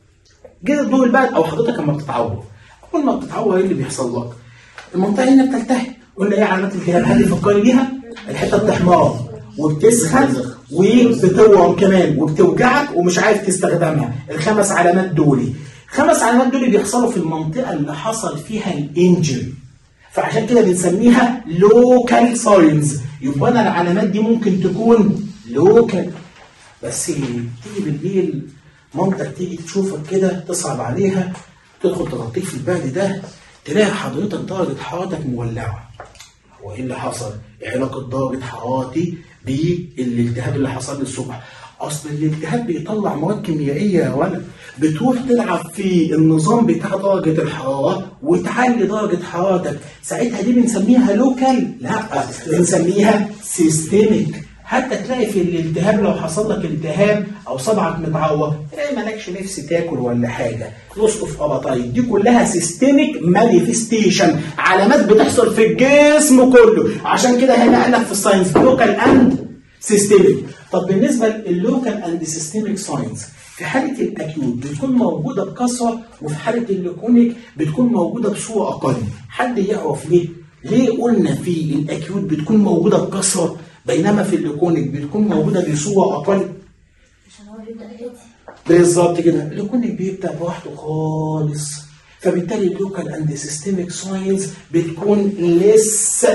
جه الضوء البعد او حضرتك لما بتتعور اول ما بتتعور ايه اللي بيحصل لك المنطقه هنا بتلتهب قلنا ايه علامات الالتهاب هل فكري بيها الحته بتحمر وبتسخن وبتورم كمان وبتوجعك ومش عارف تستخدمها الخمس علامات دول خمس علامات دول بيحصلوا في المنطقه اللي حصل فيها الانجري فعشان كده بنسميها لوكال ساينز يبقى انا العلامات دي ممكن تكون لوكال بس تيجي بالليل مامتك تيجي تشوفك كده تصعب عليها تدخل تغطيك في البرد ده تلاقي حضرتك درجة حرارتك مولعة هو ايه اللي حصل؟ ايه علاقة درجة حرارتي بالالتهاب اللي حصل لي الصبح؟ اصل الالتهاب بيطلع مواد كيميائية يا ولد بتروح تلعب في النظام بتاع درجة الحرارة وتعلي درجة حرارتك ساعتها دي بنسميها لوكال لا بنسميها سيستميك حتى تلاقي في الالتهاب لو حصل لك التهاب او صبعك متعور تلاقي مالكش نفس تاكل ولا حاجه لوس اوف اباتايت دي كلها سيستميك مانيفستيشن علامات بتحصل في الجسم كله عشان كده هنا قال لك في الساينس لوكال اند سيستميك طب بالنسبه للوكال اند سيستميك ساينس في حاله الاكيوت بتكون موجوده بكثره وفي حاله الليكونيك بتكون موجوده بصوره اقل حد يعرف ليه ليه قلنا في الاكيوت بتكون موجوده بكثره بينما في الليكونيك بتكون موجوده بصوره اقل عشان هو بيبدأ هادي بالظبط كده الليكونيك بيبدا لوحده خالص فبالتالي اللوكال اند سيستميك ساينز بتكون لسه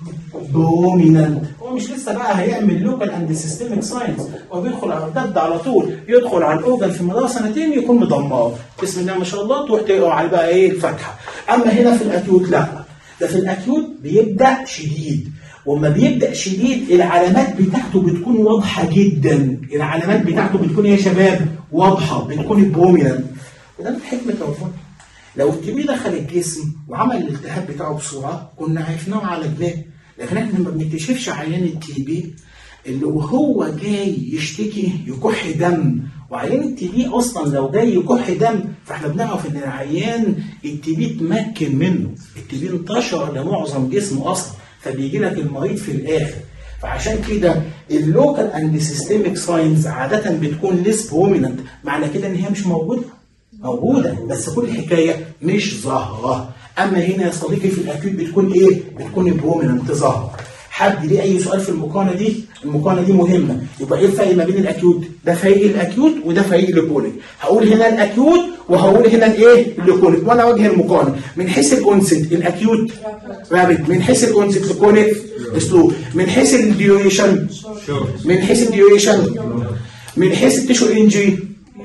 دومينانت هو مش لسه بقى هيعمل لوكال اند سيستميك ساينس هو بيدخل على الجد على طول يدخل على الاورجن في مدار سنتين يكون مدمر بسم الله ما شاء الله تروح تقرا على بقى ايه الفاتحه اما هنا في الاكيوت لا ده في الاكيوت بيبدا شديد وما بيبدا شديد العلامات بتاعته بتكون واضحه جدا العلامات بتاعته بتكون ايه يا شباب واضحه بتكون بروميننت وده من حكمه ربنا لو التي بي دخل الجسم وعمل الالتهاب بتاعه بسرعه كنا عرفناه وعالجناه لكن احنا ما بنكتشفش عيان التي بي اللي وهو جاي يشتكي يكح دم وعيان التي بي اصلا لو جاي يكح دم فاحنا بنعرف ان العيان التي بي اتمكن منه التي بي انتشر لمعظم جسمه اصلا فبيجي لك المريض في الاخر فعشان كده اللوكال اند سيستميك ساينز عاده بتكون ليس بروميننت معنى كده ان هي مش موجوده موجوده بس كل الحكايه مش ظاهره اما هنا يا صديقي في الاكيوت بتكون ايه؟ بتكون بروميننت ظاهره حد ليه اي سؤال في المقارنه دي؟ المقارنه دي مهمه يبقى ايه الفرق ما بين الاكيوت؟ ده فريق الاكيوت وده فريق الليكونيك هقول هنا الاكيوت وهقول هنا الايه؟ الليكونيك وانا وجه المقارنه من حيث الانست الاكيوت رابد من حيث الانست الليكونيك سلو من حيث الديوريشن من حيث الديوريشن من حيث التيشو انجري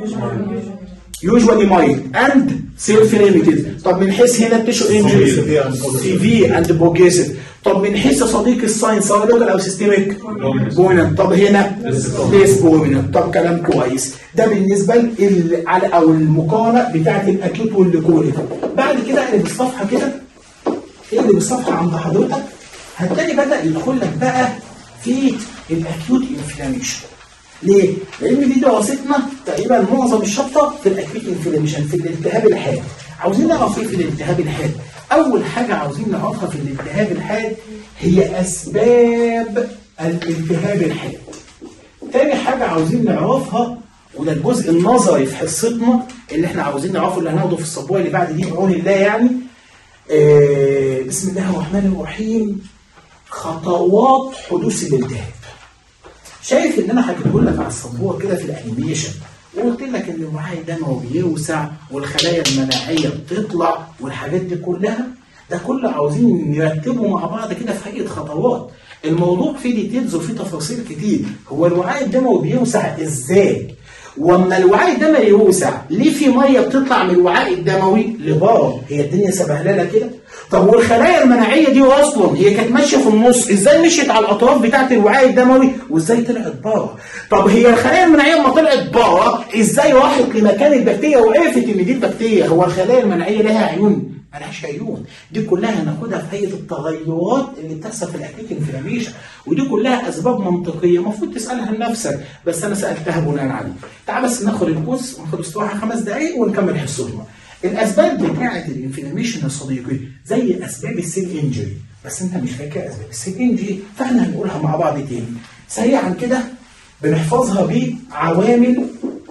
usually mild and self limited طب من حيث هنا التيشو انجري سي في اند بروجريسيف طب من حيث يا صديقي الساينس سواء لوكال او سيستميك بوينت طب هنا ليس بوينت طب كلام كويس ده بالنسبه لل- على او المقارنه بتاعت الاكيوت والليكوليك بعد كده اقلب الصفحه كده اقلب الصفحه عند حضرتك هتلاقي بدا يدخل لك بقى في الاكيوت انفلاميشن ليه؟ لان دي دراستنا تقريبا معظم الشابتر في الاكيوت انفلاميشن في الالتهاب الحاد عاوزين نعرف ايه في الالتهاب الحاد اول حاجه عاوزين نعرفها في الالتهاب الحاد هي اسباب الالتهاب الحاد تاني حاجه عاوزين نعرفها وده الجزء النظري في حصتنا اللي احنا عاوزين نعرفه اللي هناخده في الصبوه اللي بعد دي بعون الله يعني آه بسم الله الرحمن الرحيم خطوات حدوث الالتهاب شايف ان انا حكيته لك على السبوره كده في الانيميشن وقلت لك ان الوعي الدموي بيوسع والخلايا المناعيه بتطلع والحاجات دي كلها ده كله عاوزين نرتبه مع بعض كده في هيئه خطوات الموضوع فيه ديتيلز وفيه تفاصيل كتير هو الوعي الدموي بيوسع ازاي واما الوعاء الدموي يوسع ليه في ميه بتطلع من الوعاء الدموي لبره هي الدنيا سبهلله كده طب والخلايا المناعيه دي اصلا هي كانت ماشيه في النص ازاي مشيت على الاطراف بتاعه الوعاء الدموي وازاي طلعت بره طب هي الخلايا المناعيه لما طلعت بره ازاي راحت لمكان البكتيريا وعرفت ان دي البكتيريا هو الخلايا المناعيه لها عيون ملهاش عيون دي كلها هناخدها في هيئه التغيرات اللي بتحصل في الاكيوت انفلاميشن ودي كلها اسباب منطقيه المفروض تسالها لنفسك بس انا سالتها بناء عليه تعال بس ناخد الكورس وناخد استراحه خمس دقائق ونكمل حصتنا الاسباب بتاعه الانفلاميشن يا صديقي زي اسباب السيل انجري بس انت مش فاكر اسباب السيل انجري فاحنا هنقولها مع بعض تاني سريعا كده بنحفظها بعوامل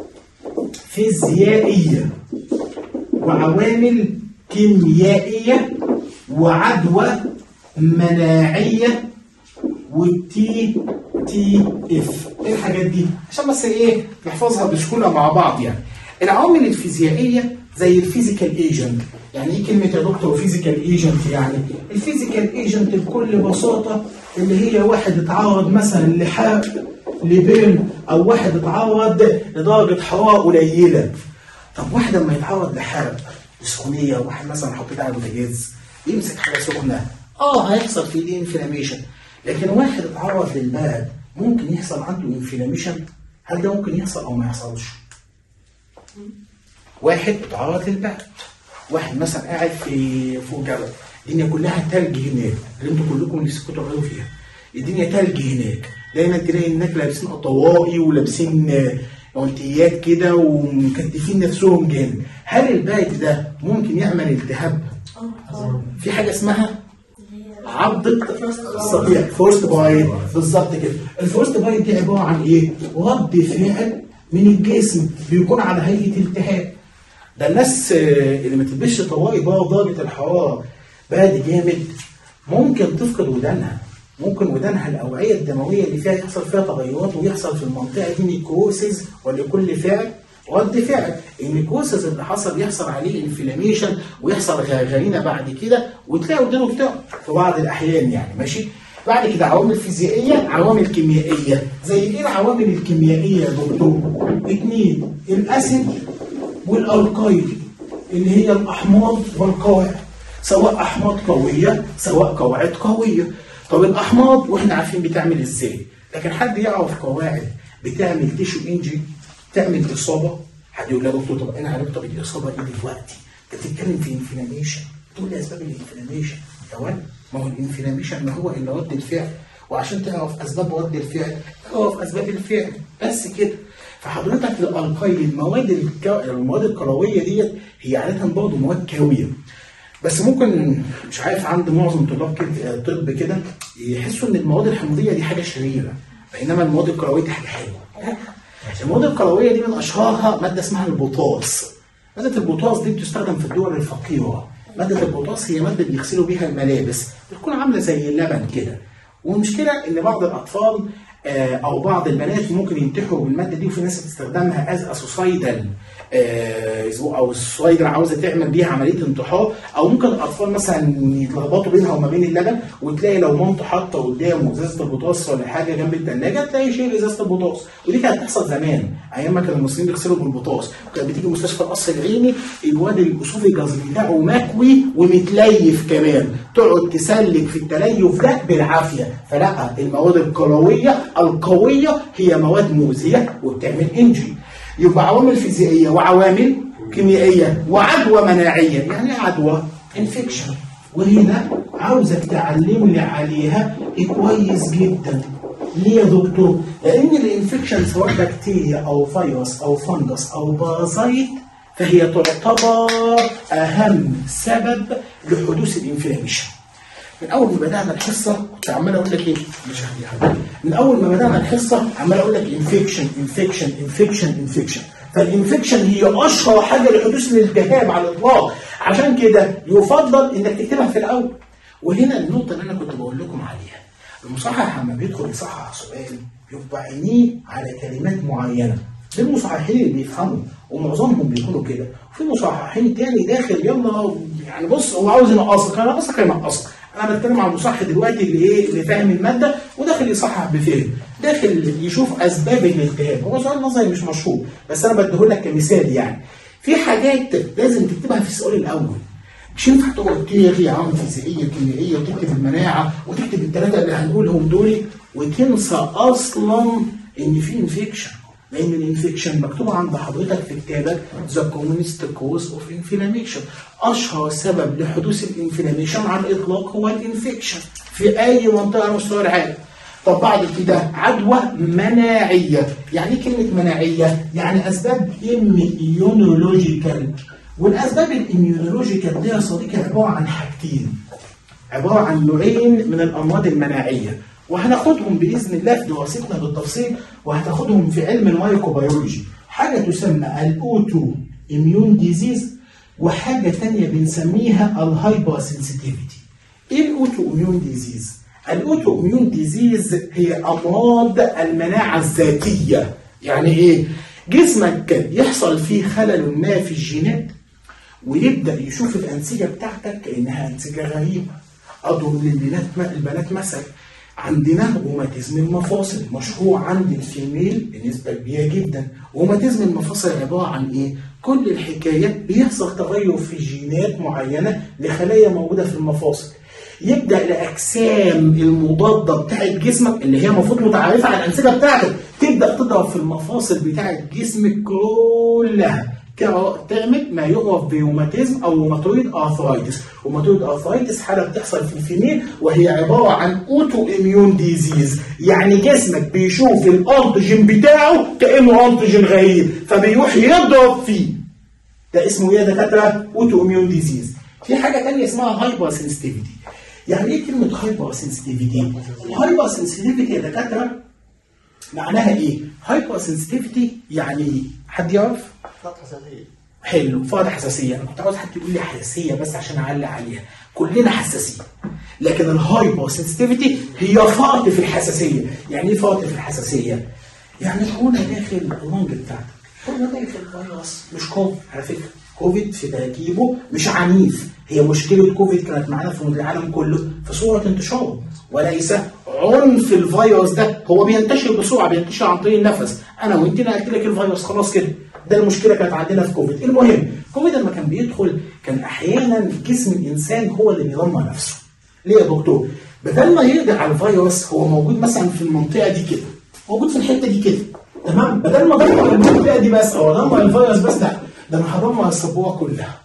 فيزيائيه وعوامل كيميائيه وعدوى مناعيه والتي تي اف ايه الحاجات دي عشان بس ايه نحفظها بسهوله مع بعض يعني العوامل الفيزيائيه زي الفيزيكال ايجنت يعني ايه كلمه يا دكتور فيزيكال ايجنت يعني الفيزيكال ايجنت بكل بساطه اللي هي واحد اتعرض مثلا لحرق لبرن او واحد اتعرض لدرجه حراره قليله طب واحد لما يتعرض لحرق سخونيه واحد مثلا حطيت على البوتاجاز يمسك حاجه سخنه اه هيحصل في دي انفلاميشن لكن واحد اتعرض للبرد ممكن يحصل عنده انفلاميشن هل ده ممكن يحصل او ما يحصلش؟ واحد اتعرض للبرد واحد مثلا قاعد في فوق جبل الدنيا كلها تلج هناك اللي انتوا كلكم نفسكم تقعدوا فيها الدنيا تلج هناك دايما تلاقي هناك لابسين قطواقي ولابسين عنتيات كده ومكتفين نفسهم جامد هل البرد ده ممكن يعمل التهاب في حاجه اسمها عضة الصديع فورست بايت بالظبط كده الفورست بايت دي عباره عن ايه؟ رد فعل من الجسم بيكون على هيئه التهاب ده الناس آه، اللي ما تلبسش طواقي بقى درجه الحراره برد جامد ممكن تفقد ودانها ممكن ودانها الاوعيه الدمويه اللي فيها يحصل فيها تغيرات ويحصل في المنطقه دي نيكروسيس ولكل فعل رد فعل النيكروسيس اللي حصل يحصل عليه انفلاميشن ويحصل غرغرينه بعد كده وتلاقي ودانه بتاعه في بعض الاحيان يعني ماشي بعد كده عوامل فيزيائيه عوامل كيميائيه زي ايه العوامل الكيميائيه يا دكتور؟ اثنين الاسيد والالقايد اللي هي الاحماض والقواعد سواء احماض قويه سواء قواعد قويه طب الاحماض واحنا عارفين بتعمل ازاي لكن حد يعرف قواعد بتعمل تيشو انجي تعمل اصابه حد يقول لي يا دكتور طب انا عرفت طب الاصابه ايه دلوقتي انت بتتكلم في انفلاميشن تقول لي اسباب الانفلاميشن يا ولد ما هو الانفلاميشن ما هو الا رد الفعل وعشان تعرف اسباب رد الفعل تعرف اسباب الفعل بس كده فحضرتك الالقايد المواد الك... المواد الكرويه ديت هي عاده برضه مواد كاويه بس ممكن مش عارف عند معظم طلاب كده طب كده يحسوا ان المواد الحمضيه دي حاجه شريره بينما المواد الكرويه دي حاجه حلوه لا المواد الكرويه دي من اشهرها ماده اسمها البوتاس ماده البوتاس دي بتستخدم في الدول الفقيره ماده البوتاس هي ماده بيغسلوا بيها الملابس بتكون عامله زي اللبن كده والمشكله ان بعض الاطفال آه، او بعض البنات ممكن ينتحروا بالماده دي وفي ناس بتستخدمها از اسوسايدال او السويدر عاوزه تعمل بيها عمليه انتحار او ممكن الاطفال مثلا يتلخبطوا بينها وما بين اللبن وتلاقي لو مامته حاطه قدامه ازازه البوتاص ولا حاجه جنب الثلاجه تلاقي شيل ازازه البوتاص ودي كانت بتحصل زمان ايام ما كان المصريين بيغسلوا بالبوتاص وكانت بتيجي مستشفى القصر العيني الواد الاسوفيجاز بتاعه مكوي ومتليف كمان تقعد تسلك في التليف ده بالعافيه فلا المواد الكرويه القويه هي مواد مؤذيه وبتعمل انجري يبقى عوامل فيزيائيه وعوامل كيميائيه وعدوى مناعيه يعني ايه عدوى انفكشن وهنا عاوزك تعلم لي عليها كويس جدا ليه يا دكتور؟ لان الانفكشن سواء بكتيريا او فيروس او فنجس او بارازيت فهي تعتبر اهم سبب لحدوث الانفلاميشن من اول ما بدانا الحصه كنت عمال اقول لك ايه مش هدي حاجه من اول ما بدانا الحصه عمال اقول لك انفكشن انفكشن انفكشن انفكشن فالانفكشن هي اشهر حاجه لحدوث الالتهاب على الاطلاق عشان كده يفضل انك تكتبها في الاول وهنا النقطه اللي انا كنت بقول لكم عليها المصحح لما بيدخل يصحح سؤال يبقى عينيه على كلمات معينه دي المصححين اللي بيفهموا ومعظمهم بيكونوا كده وفي مصححين تاني داخل يلا يعني بص هو عاوز ينقصك انا بصك ينقصك انا بتكلم عن المصحح دلوقتي اللي ايه اللي فاهم الماده وداخل يصحح بفهم داخل يشوف اسباب الالتهاب هو سؤال نظري مش مشهور بس انا بديهولك كمثال يعني في حاجات لازم تكتبها في السؤال الاول مش ينفع تقعد تلغي عوامل فيزيائيه كيميائيه وتكتب المناعه وتكتب الثلاثه اللي هنقولهم دول وتنسى اصلا ان في انفكشن لان الانفكشن مكتوب عند حضرتك في كتابك ذا كومونست كوز اوف انفلاميشن اشهر سبب لحدوث الانفلاميشن على الاطلاق هو الانفكشن في اي منطقه على مستوى العالم طب بعد كده عدوى مناعيه يعني ايه كلمه مناعيه يعني اسباب اميونولوجيكال والاسباب الاميونولوجيكال دي يا صديقي عباره عن حاجتين عباره عن نوعين من الامراض المناعيه وهناخدهم باذن الله في دراستنا بالتفصيل وهتاخدهم في علم المايكروبيولوجي حاجه تسمى الاوتو اميون ديزيز وحاجه ثانيه بنسميها الهايبر سنسيتيفيتي ايه الاوتو اميون ديزيز الاوتو اميون ديزيز هي امراض المناعه الذاتيه يعني ايه جسمك يحصل فيه خلل ما في الجينات ويبدا يشوف الانسجه بتاعتك كانها انسجه غريبه اضرب للبنات البنات مثلا عندنا روماتيزم المفاصل مشهور عند الفيميل بنسبه كبيره جدا روماتيزم المفاصل عباره عن ايه كل الحكايه بيحصل تغير في جينات معينه لخلايا موجوده في المفاصل يبدا الاجسام المضاده بتاعت جسمك اللي هي المفروض متعرفه على الانسجه بتاعتك تبدا تضرب في المفاصل بتاعت جسمك كلها كا- تعمل ما يعرف بروماتيزم او روماتويد ارثرايتس روماتويد ارثرايتس حاله بتحصل في الفيميل وهي عباره عن اوتو اميون ديزيز يعني جسمك بيشوف الانتيجين بتاعه كانه انتيجين غريب فبيروح يضرب فيه ده اسمه ايه يا دكاتره اوتو اميون ديزيز في حاجه ثانيه اسمها هايبر سنسيتيفيتي يعني ايه كلمه هايبر سنسيتيفيتي الهايبر سنسيتيفيتي يا دكاتره معناها ايه هايبر سنسيتيفيتي يعني إيه؟ حد يعرف حلو فرض حساسيه انا كنت عاوز حد يقول لي حساسيه بس عشان اعلق عليها كلنا حساسين لكن الهايبر سنسيتيفيتي هي فرط في الحساسيه يعني ايه فرط في الحساسيه يعني كورونا داخل اللنج بتاعتك كورونا داخل الفيروس مش كوفيد على فكره كوفيد في تركيبه مش عنيف هي مشكله كوفيد كانت معانا في العالم كله في صوره انتشاره وليس عنف الفيروس ده هو بينتشر بسرعه بينتشر عن طريق النفس انا وانت نقلت لك الفيروس خلاص كده ده المشكله كانت عندنا في كوفيد المهم كوفيد لما كان بيدخل كان احيانا جسم الانسان هو اللي بيدمر نفسه ليه يا دكتور بدل ما يقضي على الفيروس هو موجود مثلا في المنطقه دي كده موجود في الحته دي كده تمام بدل ما ادمر المنطقه دي بس او ادمر الفيروس بس لا ده انا هدمر السبوره كلها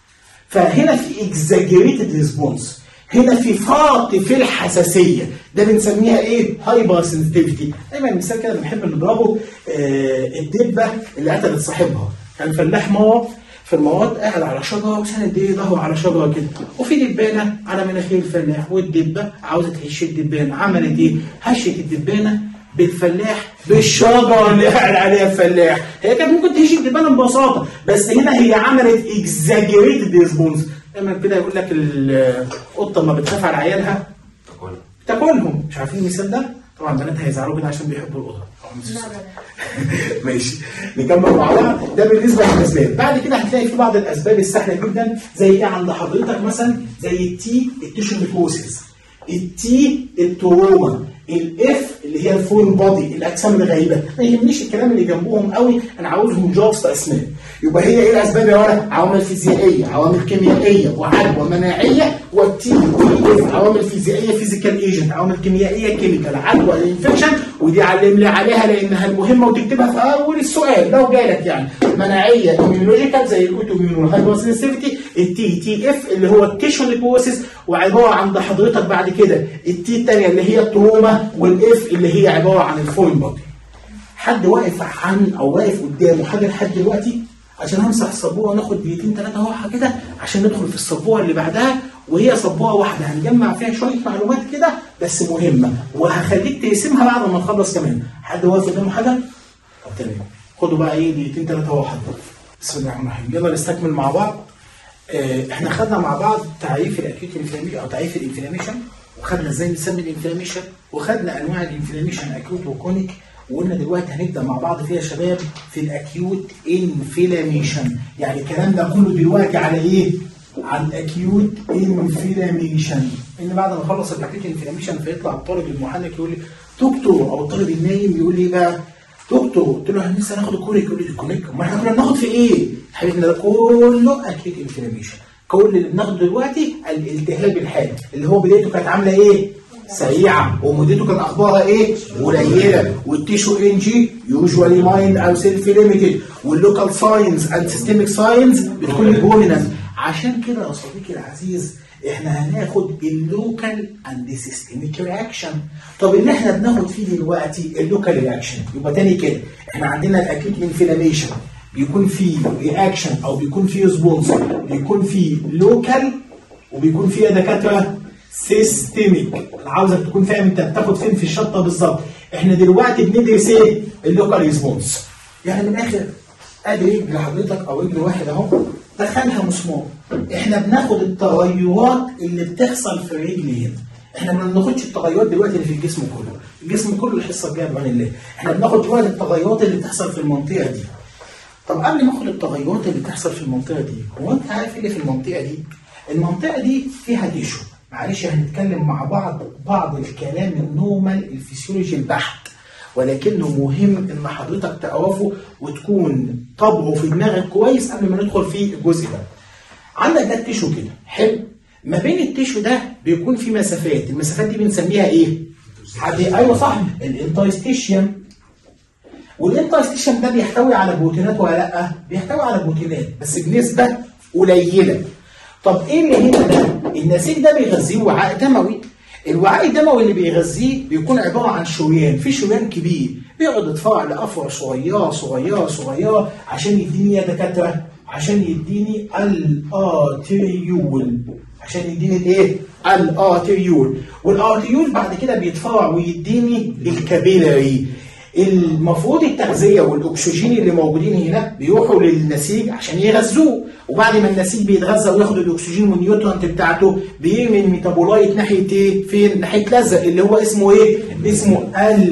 فهنا في اكزاجريتد ريسبونس هنا في فرط في الحساسيه ده بنسميها ايه هايبر سنسيتيفيتي دايما مثال كده بنحب نضربه آه الدبه اللي قتلت صاحبها كان فلاح موت في المواد قاعد على شجره وساند ايه ظهره على شجره كده وفي دبانه على مناخير الفلاح والدبه عاوزه تهش الدبانه عملت ايه؟ هشت الدبانه بالفلاح بالشجره اللي قاعد عليها الفلاح هي كانت ممكن تهش الدبانه ببساطه بس هنا هي عملت اكزاجريتد ريسبونس دايما كده يقول لك القطه لما بتخاف على عيالها تاكل تاكلهم مش عارفين المثال ده؟ طبعا البنات هيزعلوا كده عشان بيحبوا القطط لا لا ماشي نكمل مع بعض ده بالنسبه للاسباب بعد كده هتلاقي في بعض الاسباب السهله جدا زي ايه عند حضرتك مثلا زي التي التيشوميكوسيس التي التروما الاف اللي هي الفورن بودي الاجسام الغريبه ما يهمنيش الكلام اللي جنبهم قوي انا عاوزهم جوابس اسماء يبقى هي ايه الاسباب يا ولد عوامل فيزيائيه عوامل كيميائيه وعدوى مناعيه والتي تي اف عوامل فيزيائيه فيزيكال ايجنت عوامل كيميائيه كيميكال عدوى الانفكشن ودي علم لي عليها لانها المهمه وتكتبها في اول السؤال لو جالك يعني مناعيه اميونولوجيكال زي الاوتو اميون هايبرسنسيفيتي التي تي اف اللي هو التيشو نيكوسيس وعباره عند حضرتك بعد كده التي الثانيه اللي هي التروما والاف اللي هي عباره عن الفوين بودي حد واقف عن او واقف قدامه حاجه لحد دلوقتي عشان همسح السبوره وناخد دقيقتين ثلاثه راحه كده عشان ندخل في السبوره اللي بعدها وهي سبوره واحده هنجمع فيها شويه معلومات كده بس مهمه وهخليك تقسمها بعد ما نخلص كمان حد واقف قدامه حاجه؟ طب تمام خدوا بقى ايه دقيقتين ثلاثه راحه بسم الله الرحمن الرحيم يلا نستكمل مع بعض آه، احنا خدنا مع بعض تعريف الاكيوت انفلاميشن او تعريف الانفلاميشن وخدنا ازاي نسمي الانفلاميشن وخدنا انواع الانفلاميشن اكيوت وكونيك وقلنا دلوقتي هنبدا مع بعض فيها يا شباب في الاكيوت انفلاميشن يعني الكلام ده كله دلوقتي على ايه؟ عن اكيوت انفلاميشن ان بعد ما اخلص الاكيوت انفلاميشن فيطلع الطالب المحنك يقول لي دكتور او الطالب النايم يقول لي بقى دكتور قلت له احنا لسه هناخد الكونيك يقول لي الكونيك ما احنا كنا بناخد في ايه؟ حبيبنا ده كله اكيوت انفلاميشن كل اللي بناخده دلوقتي الالتهاب الحاد اللي هو بدايته كانت عامله ايه؟ سريعه ومدته كان اخبارها ايه؟ قليله والتيشو ان جي يوجوالي مايند او سيلف ليميتد واللوكال ساينز اند سيستميك ساينز بتكون بروميننت عشان كده يا صديقي العزيز احنا هناخد اللوكال اند سيستميك رياكشن طب اللي احنا بناخد فيه دلوقتي اللوكال رياكشن يبقى تاني كده احنا عندنا الاكيوت انفلاميشن بيكون فيه رياكشن او بيكون فيه ريسبونس بيكون فيه لوكال وبيكون فيه يا دكاتره سيستميك انا عاوزك تكون فاهم انت بتاخد فين في الشطه بالظبط احنا دلوقتي بندرس ايه اللوكال ريسبونس يعني من الاخر ادي رجل حضرتك او رجل واحد اهو دخلها مسمار احنا بناخد التغيرات اللي بتحصل في الرجل هنا احنا ما بناخدش التغيرات دلوقتي اللي في الجسم كله الجسم كله الحصه الجايه بعون الله احنا بناخد دلوقتي التغيرات اللي بتحصل في المنطقه دي طب قبل ما اخد التغيرات اللي بتحصل في المنطقه دي هو انت عارف ايه اللي في المنطقه دي المنطقه دي فيها تيشو معلش هنتكلم مع بعض بعض الكلام النورمال الفسيولوجي البحت ولكنه مهم ان حضرتك تعرفه وتكون طبعه في دماغك كويس قبل ما ندخل في الجزء ده. عندك ده التيشو كده حلو ما بين التيشو ده بيكون في مسافات المسافات دي بنسميها ايه؟ حد ايوه صح الانتايستيشيوم والانتايستيشن ده بيحتوي على بروتينات ولا لا؟ بيحتوي على بروتينات بس بنسبه قليله. طب ايه اللي هنا ده؟ النسيج ده بيغذيه وعاء دموي. الوعاء الدموي اللي بيغذيه بيكون عباره عن شريان، في شريان كبير بيقعد يتفرع لافرع صغيره صغيره صغيره عشان يديني يا دكاتره عشان يديني الارتريول عشان يديني الايه؟ الارتريول والارتريول بعد كده بيتفرع ويديني الكابيلاري المفروض التغذيه والاكسجين اللي موجودين هنا بيروحوا للنسيج عشان يغذوه وبعد ما النسيج بيتغذى وياخد الاكسجين والنيوترنت بتاعته بيرمي الميتابولايت ناحيه ايه؟ فين؟ ناحيه لزق اللي هو اسمه ايه؟ اسمه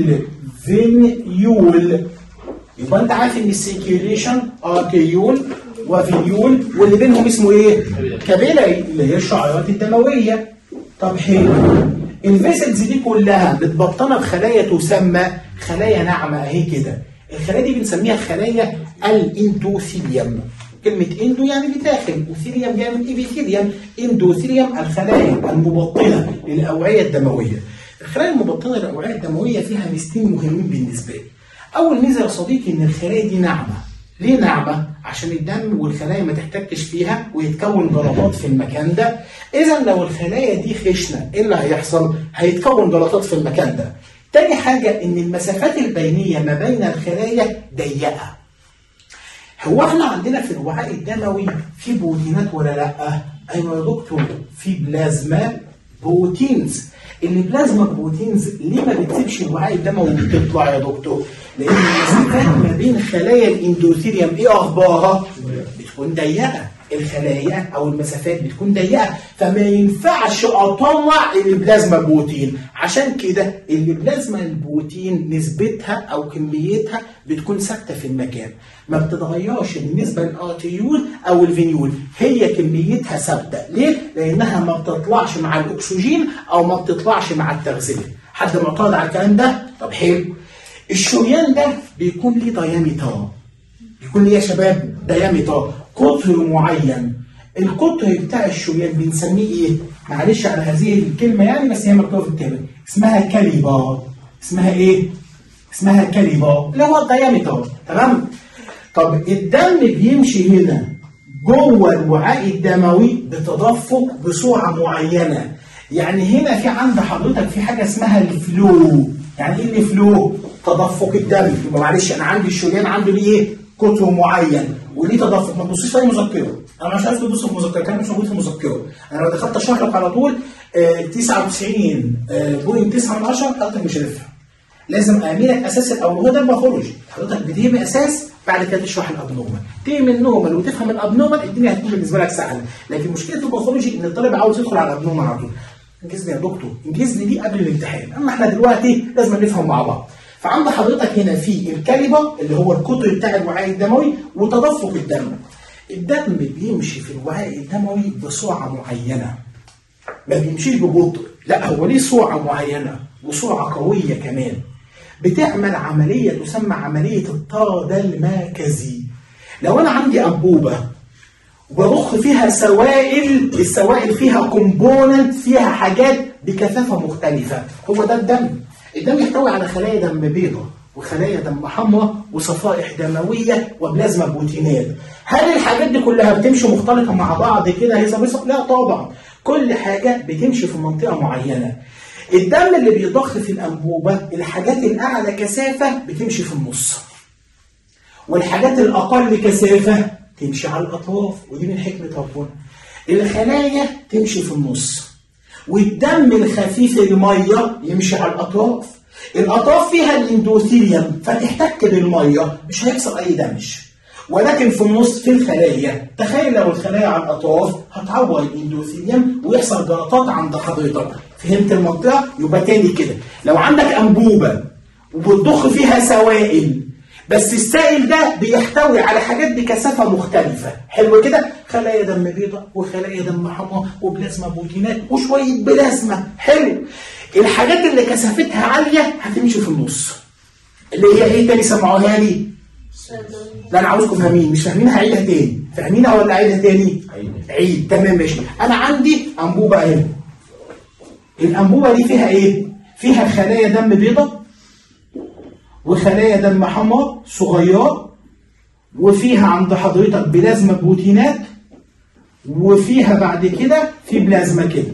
الفينيول يبقى انت عارف ان السيركيوليشن ارتريول وفينيول واللي بينهم اسمه ايه؟ كابيلاري اللي هي الشعيرات الدمويه طب حلو الفيسلز دي كلها متبطنه بخلايا تسمى خلايا ناعمه اهي كده الخلايا دي بنسميها خلايا الاندوثيليوم كلمة اندو يعني بداخل وثيليوم جاي من ايبيثيليوم اندوثيليوم الخلايا المبطنة للأوعية الدموية الخلايا المبطنة للأوعية الدموية فيها ميزتين مهمين بالنسبة لي أول ميزة يا صديقي إن الخلايا دي ناعمة ليه ناعمة؟ عشان الدم والخلايا ما تحتكش فيها ويتكون جلطات في المكان ده إذا لو الخلايا دي خشنة إيه اللي هيحصل؟ هيتكون جلطات في المكان ده تاني حاجة إن المسافات البينية ما بين الخلايا ضيقة. هو احنا عندنا في الوعاء الدموي في بروتينات ولا لأ؟ أيوة يا دكتور في بلازما بروتينز. البلازما بروتينز ليه ما بتسيبش الوعاء الدموي بتطلع يا دكتور؟ لأن المسافات ما بين خلايا الاندوثيليوم إيه أخبارها؟ بتكون ضيقة. الخلايا او المسافات بتكون ضيقه فما ينفعش اطلع البلازما بروتين عشان كده البلازما البروتين نسبتها او كميتها بتكون ثابته في المكان ما بتتغيرش بالنسبه للارتيول او الفينيول هي كميتها ثابته ليه لانها ما بتطلعش مع الاكسجين او ما بتطلعش مع التغذيه حد معترض على الكلام ده طب حلو الشريان ده بيكون ليه دايمتر بيكون ليه يا شباب دايمتر قطر معين القطر بتاع الشريان بنسميه ايه؟ معلش على هذه الكلمه يعني بس هي مكتوبه في الكتاب اسمها كاليبر اسمها ايه؟ اسمها كاليبر اللي هو الدايمتر تمام؟ طب الدم بيمشي هنا جوه الوعاء الدموي بتدفق بسرعه معينه يعني هنا في عند حضرتك في حاجه اسمها الفلو يعني ايه الفلو؟ تدفق الدم يبقى معلش انا عندي الشريان عنده ليه ايه؟ قطر معين وليه تدفق ما تبصيش في اي مذكره انا مش عايز تبص في مذكره كان مش موجود في المذكره انا لو دخلت اشرح لك على طول آه 99 آه بوينت 9 من 10 حضرتك مش هتفهم لازم اعملك اساس الاول هو ده الباثولوجي حضرتك بتهمي اساس بعد كده تشرح الابنورمال تهمي النورمال وتفهم الابنورمال الدنيا هتكون بالنسبه لك سهله لكن مشكله الباثولوجي ان الطالب عاوز يدخل على الابنورمال على طول انجزني يا دكتور انجزني دي قبل الامتحان اما احنا دلوقتي لازم نفهم مع بعض فعند حضرتك هنا في الكاليبر اللي هو القطر بتاع الوعاء الدموي وتدفق الدم الدم بيمشي في الوعاء الدموي بسرعه معينه ما بيمشيش ببطء لا هو ليه سرعه معينه وسرعه قويه كمان بتعمل عمليه تسمى عمليه الطرد المركزي لو انا عندي انبوبه وبضخ فيها سوائل السوائل فيها كومبوننت فيها حاجات بكثافه مختلفه هو ده الدم الدم يحتوي على خلايا دم بيضاء وخلايا دم حمراء وصفائح دمويه وبلازما بروتينات هل الحاجات دي كلها بتمشي مختلطه مع بعض كده هي بيصة؟ لا طبعا كل حاجه بتمشي في منطقه معينه الدم اللي بيضخ في الانبوبه الحاجات الاعلى كثافه بتمشي في النص والحاجات الأقل كثافة تمشي على الأطراف ودي من حكمة ربنا الخلايا تمشي في النص والدم الخفيف المية يمشي على الأطراف الأطراف فيها الاندوثيليوم فتحتك بالمية مش هيحصل أي دمج ولكن في النص في الخلايا تخيل لو الخلايا على الأطراف هتعور الاندوثيليوم ويحصل جلطات عند حضرتك فهمت المنطقة؟ يبقى تاني كده لو عندك أنبوبة وبتضخ فيها سوائل بس السائل ده بيحتوي على حاجات بكثافه مختلفه حلو كده خلايا دم بيضاء وخلايا دم حمراء وبلازما بروتينات وشويه بلازما حلو الحاجات اللي كثافتها عاليه هتمشي في النص اللي هي ايه تاني سمعوها لي لا انا عاوزكم فاهمين مش فاهمين هعيدها تاني فاهمينها ولا اعيدها تاني عيد تمام ماشي انا عندي انبوبه اهي الانبوبه دي فيها ايه فيها خلايا دم بيضاء وخلايا دم حمراء صغيرة وفيها عند حضرتك بلازما بروتينات وفيها بعد كده في بلازما كده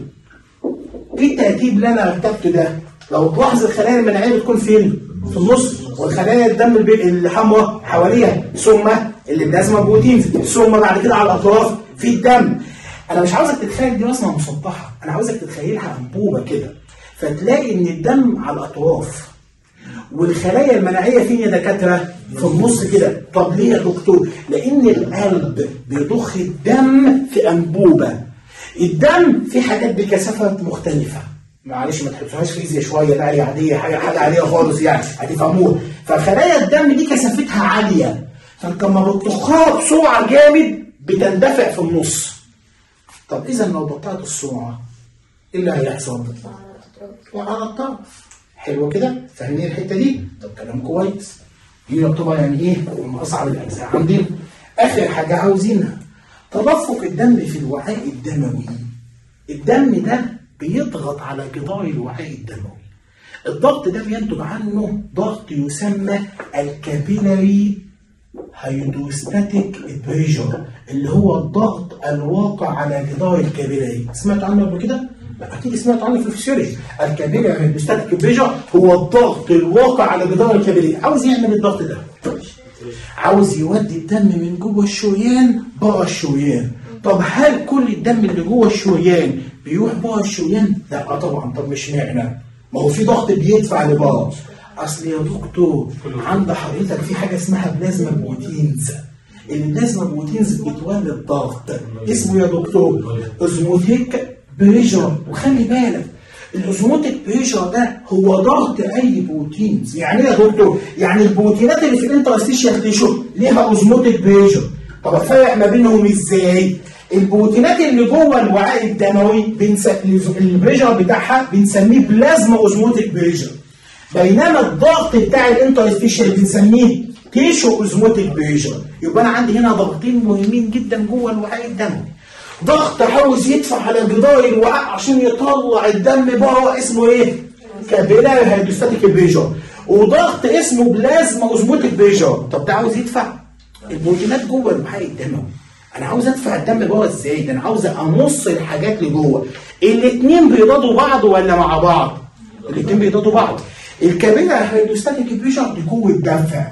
ايه الترتيب اللي انا رتبته ده لو تلاحظ الخلايا المناعيه بتكون فين في النص والخلايا الدم الب- الحمراء حواليها ثم اللي بلازما بروتين ثم بعد كده على الاطراف في الدم انا مش عاوزك تتخيل دي رسمه مسطحه انا عاوزك تتخيلها انبوبه كده فتلاقي ان الدم على الاطراف والخلايا المناعيه فين يا دكاتره؟ في النص كده، طب ليه يا دكتور؟ لان القلب بيضخ الدم في انبوبه. الدم فيه حاجات بكثافه مختلفه. معلش ما تحطوهاش فيزياء شويه لا هي عاديه حاجه حاجه عاديه خالص يعني هتفهموها. فخلايا الدم دي كثافتها عاليه. فانت لما بتضخها بسرعه جامد بتندفع في النص. طب اذا لو بطأت السرعه ايه اللي هيحصل؟ وعلى الطرف حلو كده فاهمين الحته دي طب كلام كويس دي يعتبر يعني ايه من اصعب الاجزاء عندنا اخر حاجه عاوزينها تدفق الدم في الوعاء الدموي الدم ده بيضغط على جدار الوعاء الدموي الضغط ده بينتج عنه ضغط يسمى الكابيلاري هيدروستاتيك بريشر اللي هو الضغط الواقع على جدار الكابيلاري سمعت عنه قبل كده؟ لا اكيد سمعت عنه في الفسيولوجي الكابيلاري هيدروستاتيك بريشر هو الضغط الواقع على جدار الكابيلاري عاوز يعمل الضغط ده عاوز يودي الدم من جوه الشريان بره الشريان طب هل كل الدم اللي جوه الشريان بيروح بره الشريان؟ لا آه طبعا طب مش معنى ما هو في ضغط بيدفع لبره اصل يا دكتور عند حضرتك في حاجه اسمها بلازما بروتينز البلازما بروتينز بتولد ضغط اسمه يا دكتور اوزموتيك بريشر وخلي بالك الاوزموتيك بريشر ده هو ضغط اي بروتينز يعني ايه يا دكتور يعني البروتينات اللي في الانترستيشيال تيشو ليها اوزموتيك بريشر طب افرق ما بينهم ازاي البروتينات اللي جوه الوعاء الدموي بنس... البريشر بتاعها بنسميه بلازما اوزموتيك بريشر بينما الضغط بتاع الانترستيشيال بنسميه تيشو اوزموتيك بريشر يبقى انا عندي هنا ضغطين مهمين جدا جوه الوعاء الدموي ضغط عاوز يدفع على جدار الوعاء عشان يطلع الدم بره اسمه ايه؟ كابيلاري هيدروستاتيك بريشر وضغط اسمه بلازما اوزموتيك بريشر طب ده عاوز يدفع البروتينات جوه الوعاء الدموي انا عاوز ادفع الدم جوه ازاي؟ ده انا عاوز امص الحاجات لجوه الاثنين بيضادوا بعض ولا مع بعض؟ الاثنين بيضادوا بعض الكابيلاري هيدروستاتيك بريشر دي قوه دفع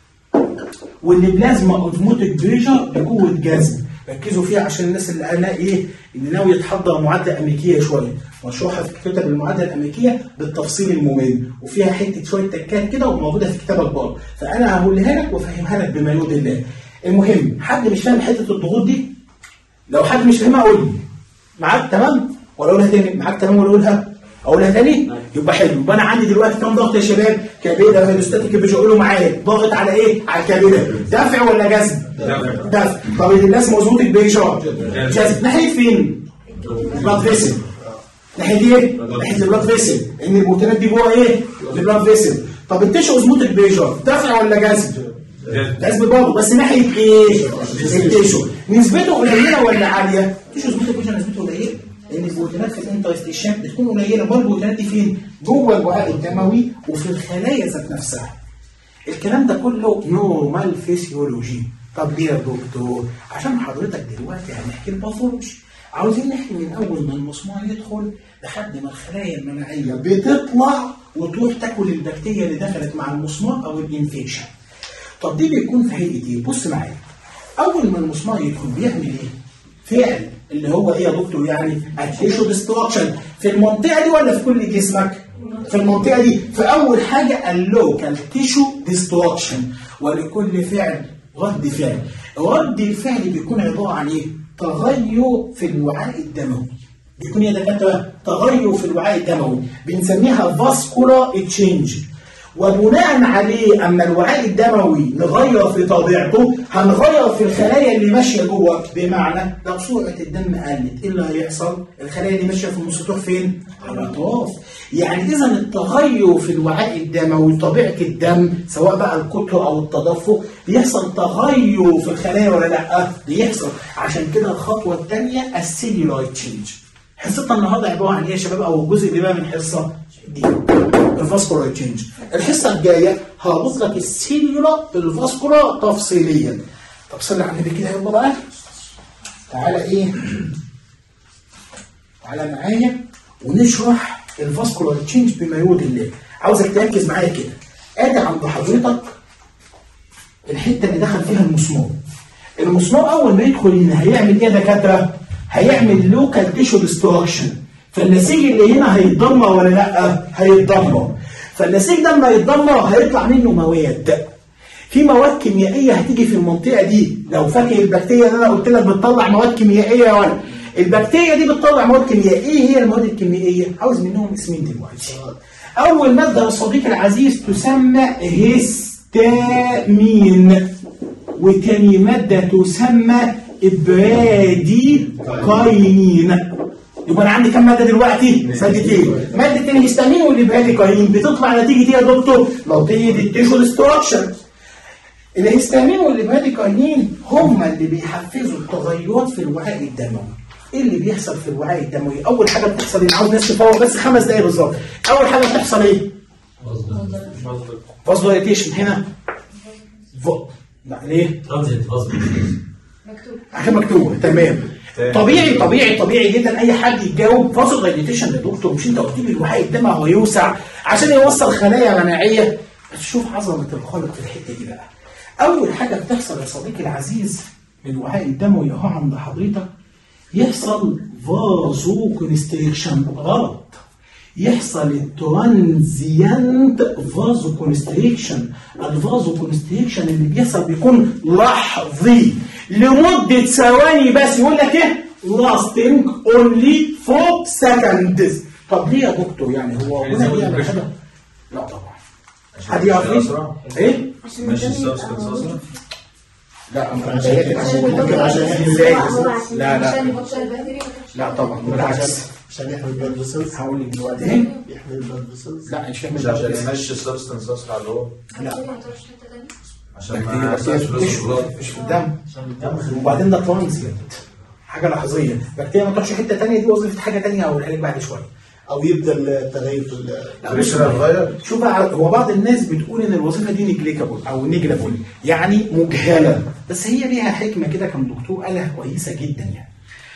والبلازما اوزموتيك بريشر دي قوه جذب ركزوا فيها عشان الناس اللي انا ايه اللي ناوي تحضر معادله امريكيه شويه مشروحه في كتاب المعادله الامريكيه بالتفصيل الممل وفيها حته شويه تكات كده وموجوده في كتابك برضه فانا هقولها لك وافهمها لك بما يرضي الله المهم حد مش فاهم حته الضغوط دي لو حد مش فاهمها قول لي معاك تمام ولا اقولها تاني معاك تمام ولا اقولها اقولها تاني يبقى حلو يبقى انا عندي دلوقتي كام ضغط يا شباب كابيلا هيدروستاتيك مش قولوا معايا ضاغط على ايه على الكابيلا دافع ولا جذب دافع. دافع طب الناس مظبوط بيشار جذب ناحيه فين البلاد فيسل ناحيه ايه ناحيه البلاد فيسل ان البروتينات دي جوه ايه البلاد فيسل طب التيشو اوزموتيك بيشار دافع ولا جذب جذب برضه بس ناحيه ايه؟ التيشو نسبته قليله ولا عاليه؟ التيشو نسبته كوشن نسبته قليله لان البروتينات في الانترستيشن بتكون قليله امال البروتينات دي فين؟ جوه الوعاء الدموي وفي الخلايا ذات نفسها الكلام ده كله نورمال فيسيولوجي طب ليه يا دكتور؟ عشان حضرتك دلوقتي هنحكي الباثولوجي عاوزين نحكي من اول ما المسمار يدخل لحد ما الخلايا المناعيه بتطلع وتروح تاكل البكتيريا اللي دخلت مع المسمار او الانفكشن طب دي بيكون في هيئه ايه؟ بص معايا اول ما المسمار يدخل بيعمل ايه؟ فعل اللي هو ايه يا دكتور يعني التيشو ديستراكشن في المنطقه دي ولا في كل جسمك؟ في المنطقه دي في اول حاجه اللوكال تيشو ديستراكشن ولكل فعل رد فعل رد الفعل بيكون عباره عن ايه؟ تغير في الوعاء الدموي بيكون يا دكاتره تغير في الوعاء الدموي بنسميها فاسكولار تشينج وبناء عليه اما الوعاء الدموي نغير في طبيعته هنغير في الخلايا اللي ماشيه جوه بمعنى لو سرعه الدم قلت ايه اللي هيحصل؟ الخلايا اللي ماشيه في النص تروح فين؟ على الاطراف يعني اذا التغير في الوعاء الدموي طبيعه الدم سواء بقى الكتر او التدفق بيحصل تغير في الخلايا ولا لا؟ بيحصل عشان كده الخطوه الثانيه السيلولايت تشينج حصتنا النهارده عباره عن ايه يا شباب او الجزء اللي بقى من الحصه دي الفاسكولار تشينج الحصه الجايه هربط لك السيلولا بالفاسكولار تفصيليا طب صلي على النبي كده يلا بقى تعالى ايه تعالى معايا ونشرح الفاسكولار تشينج بما يرضي الله عاوزك تركز معايا كده ادي عند حضرتك الحته اللي دخل فيها المسمار المسمار اول ما يدخل هنا هيعمل ايه يا دكاتره هيعمل لوكال تيشو ديستراكشن فالنسيج اللي هنا هيتدمر ولا لا هيتدمر فالنسيج ده لما يتدمر هيطلع منه مواد في مواد كيميائيه هتيجي في المنطقه دي لو فاكر البكتيريا اللي انا قلت لك بتطلع مواد كيميائيه ولا البكتيريا دي بتطلع مواد كيميائيه ايه هي المواد الكيميائيه عاوز منهم اسمين دلوقتي اول ماده يا صديقي العزيز تسمى هيستامين وتاني ماده تسمى ابراديكاين يبقى انا عندي كام ماده دلوقتي؟ مادتين ماده الهستامين والابراديكاين بتطلع نتيجه ايه يا دكتور؟ نتيجه التيشو ديستراكشن الهستامين والابراديكاين هم اللي بيحفزوا التغيرات في الوعاء الدموي ايه اللي بيحصل في الوعاء الدموي؟ اول حاجه بتحصل ايه؟ عاوز ناس تفوق بس خمس دقايق بالظبط اول حاجه بتحصل ايه؟ فازوليتيشن هنا فوق لا ليه؟ ترانزيت قصدي مكتوب عشان مكتوب تمام طبيعي طبيعي طبيعي جدا اي حد يتجاوب فاصل دايليتيشن يا دكتور مش انت قلت لي الوعاء الدموي هو يوسع عشان يوصل خلايا مناعيه بس شوف عظمه الخالق في الحته دي بقى اول حاجه بتحصل يا صديقي العزيز الوعاء الدموي اهو عند حضرتك يحصل فازو كونستريكشن غلط يحصل الترانزيانت فازو كونستريكشن الفازو كونستريكشن اللي بيحصل بيكون لحظي لمدة ثواني بس يقول لك ايه lasting only 4 seconds طب ليه يا دكتور يعني هو يعني هنا زود بيعمل البريشر. حاجة؟ لا طبعا حد يعرف ايه؟ أسرع. ايه؟ عشان ماشي الدم يبقى السبستنس موجود. أسرع. لا أنا عشان متهيألي عشان ممكن ممكن عشان عشان الزايد. عشان لا لا عشان يبطل البكتيريا لا طبعا بالعكس عشان يحمي البلد فيسلز هقول لك دلوقتي ايه؟ يحمي البلد فيسلز لا مش فاهم مش عشان يمشي السبستنس اسرع اللي هو لا. البكتيريا ما تروحش حته تانيه عشان بكتيريا ما بكتيريا يحصلش في التشو ريسبرات مش في الدم وبعدين ده ترانزيت حاجه لحظيه بكتيريا ما تروحش حته ثانيه دي وظيفه حاجه ثانيه هقولها لك بعد شويه او يبدا التغير في ال- لا، البريشر هيتغير شوف بقى هو بعض الناس بتقول ان الوظيفه دي نيجليكابل او نيجلابل يعني مجهله بس هي ليها حكمه كده كان دكتور قالها كويسه جدا يعني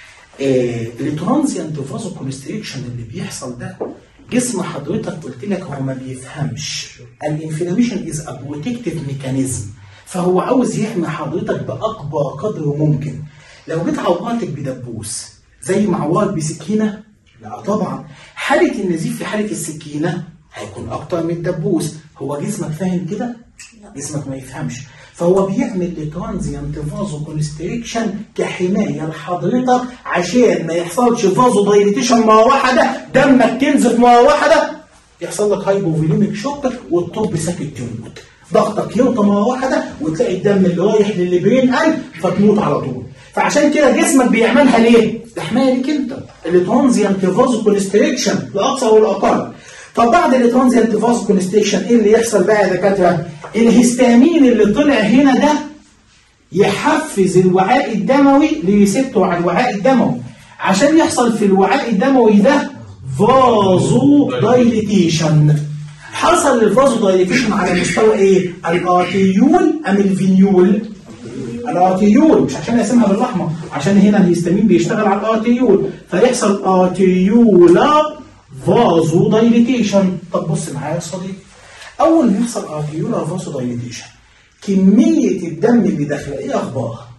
آه الترانزيانت فازو كونستريكشن اللي بيحصل ده جسم حضرتك قلت لك هو ما بيفهمش الانفلاميشن از ا بروتكتيف ميكانيزم فهو عاوز يحمي حضرتك باكبر قدر ممكن لو جيت عورتك بدبوس زي ما عورك بسكينه لا طبعا حاله النزيف في حاله السكينه هيكون اكتر من الدبوس هو جسمك فاهم كده جسمك ما يفهمش فهو بيعمل لترانزيانت فازو كونستريكشن كحمايه لحضرتك عشان ما يحصلش فازو دايليتيشن مره واحده دمك تنزف مره واحده يحصل لك هايبوفوليميك شوك والطب ساكت تموت ضغطك يوطى مره واحده وتلاقي الدم اللي رايح للي بين قلب فتموت على طول فعشان كده جسمك بيعملها ليه؟ ده حمايه ليك انت الترانزيانت فازو كونستريكشن لاقصى والاقل طب بعد الترانزيانت فاز كونستيشن ايه اللي يحصل بقى يا دكاتره؟ الهستامين اللي طلع هنا ده يحفز الوعاء الدموي ليسيبته على الوعاء الدموي عشان يحصل في الوعاء الدموي ده فازو دايليتيشن حصل الفازو دايليتيشن على مستوى ايه؟ الارتيول ام الفينيول؟ الارتيول مش عشان اسمها بالاحمر عشان هنا الهستامين بيشتغل على الارتيول فيحصل ارتيولا فازو دايليتيشن طب بص معايا يا صديقي اول ما يحصل ارتيولا فازو دايليتيشن كميه الدم اللي داخله ايه اخبارها؟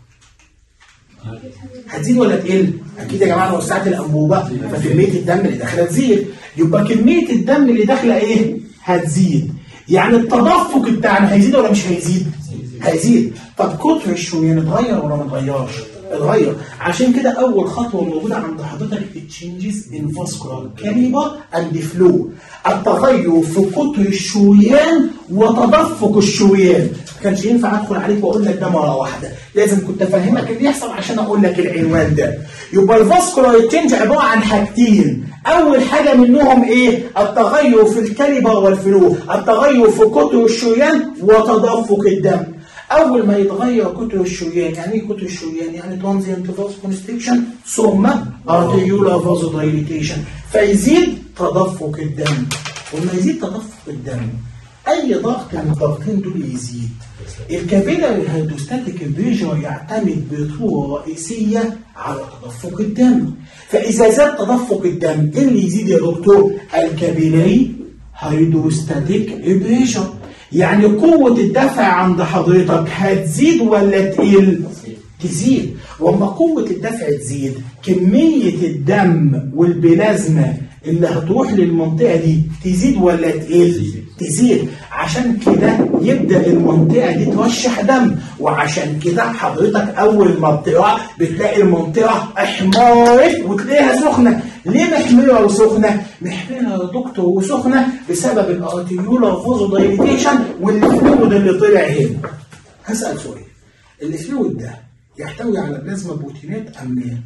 هتزيد ولا تقل؟ اكيد يا جماعه لو وسعت الانبوبه فكميه الدم اللي داخله تزيد يبقى كميه الدم اللي داخله ايه؟ هتزيد يعني التدفق بتاعنا هيزيد ولا مش هيزيد؟ هيزيد طب كتر الشريان اتغير ولا ما اتغيرش؟ اتغير عشان كده اول خطوه موجوده عند حضرتك التشينجز ان فاسكولار كاليبر اند فلو التغير في قطر الشريان وتدفق الشريان ما كانش ينفع ادخل عليك واقول لك ده مره واحده لازم كنت افهمك اللي يحصل عشان اقول لك العنوان ده يبقى الفاسكولار تشينج عباره عن حاجتين اول حاجه منهم ايه التغير في الكاليبر والفلو التغير في قطر الشريان وتدفق الدم اول ما يتغير قطر الشريان يعني ايه قطر الشريان يعني ترانزيانت فاز كونستريكشن ثم ارتيولا فازو دايليتيشن فيزيد تدفق الدم ولما يزيد تدفق الدم اي ضغط من الضغطين دول يزيد الكابيلاري هيدروستاتيك بريشر يعتمد بصوره رئيسيه على تدفق الدم فاذا زاد تدفق الدم ايه اللي يزيد يا دكتور الكابيلاري هيدروستاتيك بريشر يعني قوة الدفع عند حضرتك هتزيد ولا تقل؟ تزيد واما قوة الدفع تزيد كمية الدم والبلازما اللي هتروح للمنطقة دي تزيد ولا تقل؟ تزيد عشان كده يبدأ المنطقة دي ترشح دم وعشان كده حضرتك أول ما بتقع بتلاقي المنطقة احمرت وتلاقيها سخنة ليه محمرة وسخنة؟ محمرة يا دكتور وسخنة بسبب الارتيولا فوزو دايليتيشن والفلويد اللي طلع هنا هسأل سؤال الفلويد ده يحتوي على بلازما بروتينات أم لا؟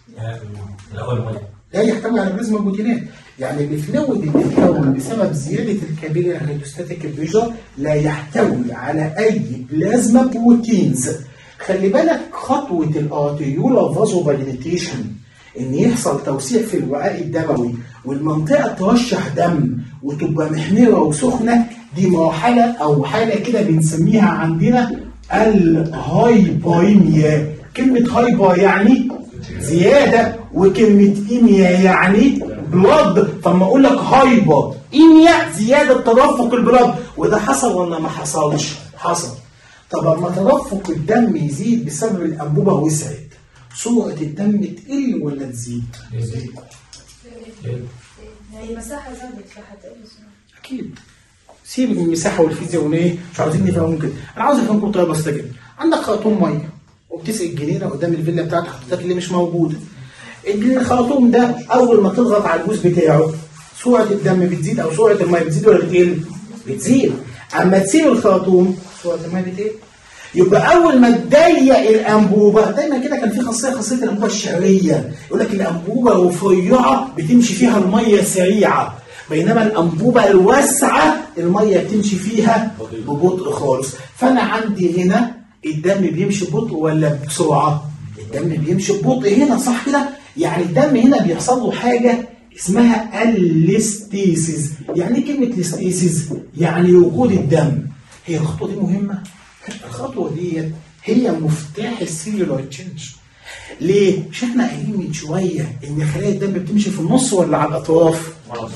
الاول ميه لا يحتوي على بلازما بروتينات يعني الفلويد اللي اتكون بسبب زياده الكابيلاري هيدروستاتيك بريشر لا يحتوي على اي بلازما بروتينز خلي بالك خطوه الارتيولا فازو دايليتيشن ان يحصل توسيع في الوعاء الدموي والمنطقه ترشح دم وتبقى محمره وسخنه دي مرحله او حاله كده بنسميها عندنا الهايبويميا كلمه هايبر يعني زياده وكلمه ايميا يعني بلاد فما اقول لك هايبر ايميا زياده تدفق البلاد وده حصل ولا ما حصلش حصل طب اما تدفق الدم يزيد بسبب الانبوبه وسعت سرعه الدم تقل ولا تزيد المساحة زادت فهتقل اكيد سيب من المساحه والفيزياء والايه مش عاوزين نفهمهم كده انا عاوز افهمكم بطريقه بسيطه جدا عندك خرطوم ميه وبتسقي الجنينه قدام الفيلا بتاعتك حضرتك اللي مش موجوده الخرطوم ده اول ما تضغط على الجوز بتاعه سرعه الدم بتزيد او سرعه الميه بتزيد ولا بتقل؟ بتزيد اما تسيب الخرطوم سرعه الميه بتقل يبقى اول ما تضيق الانبوبه دايما كده كان في خاصيه خاصيه الانبوبه الشعريه يقول لك الانبوبه رفيعه بتمشي فيها الميه سريعه بينما الانبوبه الواسعه الميه بتمشي فيها ببطء خالص فانا عندي هنا الدم بيمشي ببطء ولا بسرعه الدم بيمشي ببطء هنا صح كده يعني الدم هنا بيحصل له حاجه اسمها الاستيسيس يعني ايه كلمه الاستيسيس يعني وقود الدم هي الخطوه دي مهمه الخطوه دي هي مفتاح السيلولار تشينج ليه؟ مش احنا قايلين من شويه ان خلايا الدم بتمشي في النص ولا على الاطراف؟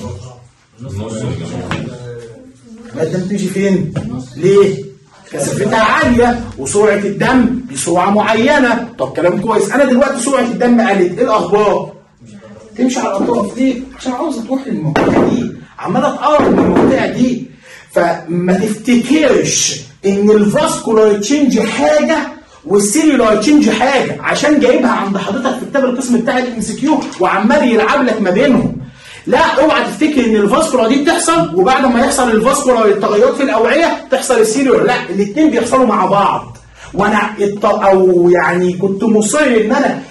خلايا الدم بتمشي فين؟ ليه؟ كثافتها عاليه وسرعه الدم بسرعه معينه، طب كلام كويس، انا دلوقتي سرعه الدم قلت، ايه الاخبار؟ تمشي على الاطراف ليه؟ عشان عاوزه تروح للمنطقه دي، عماله تقرب من المنطقه دي، فما تفتكرش ان الفاسكولار تشينج حاجه والسيلولار تشينج حاجه عشان جايبها عند حضرتك في كتاب القسم بتاع الام سي كيو وعمال يلعب لك ما بينهم لا اوعى تفتكر ان الفاسكولار دي بتحصل وبعد ما يحصل الفاسكولار التغيرات في الاوعيه تحصل السيلولار لا الاثنين بيحصلوا مع بعض وانا الط- او يعني كنت مصر ان انا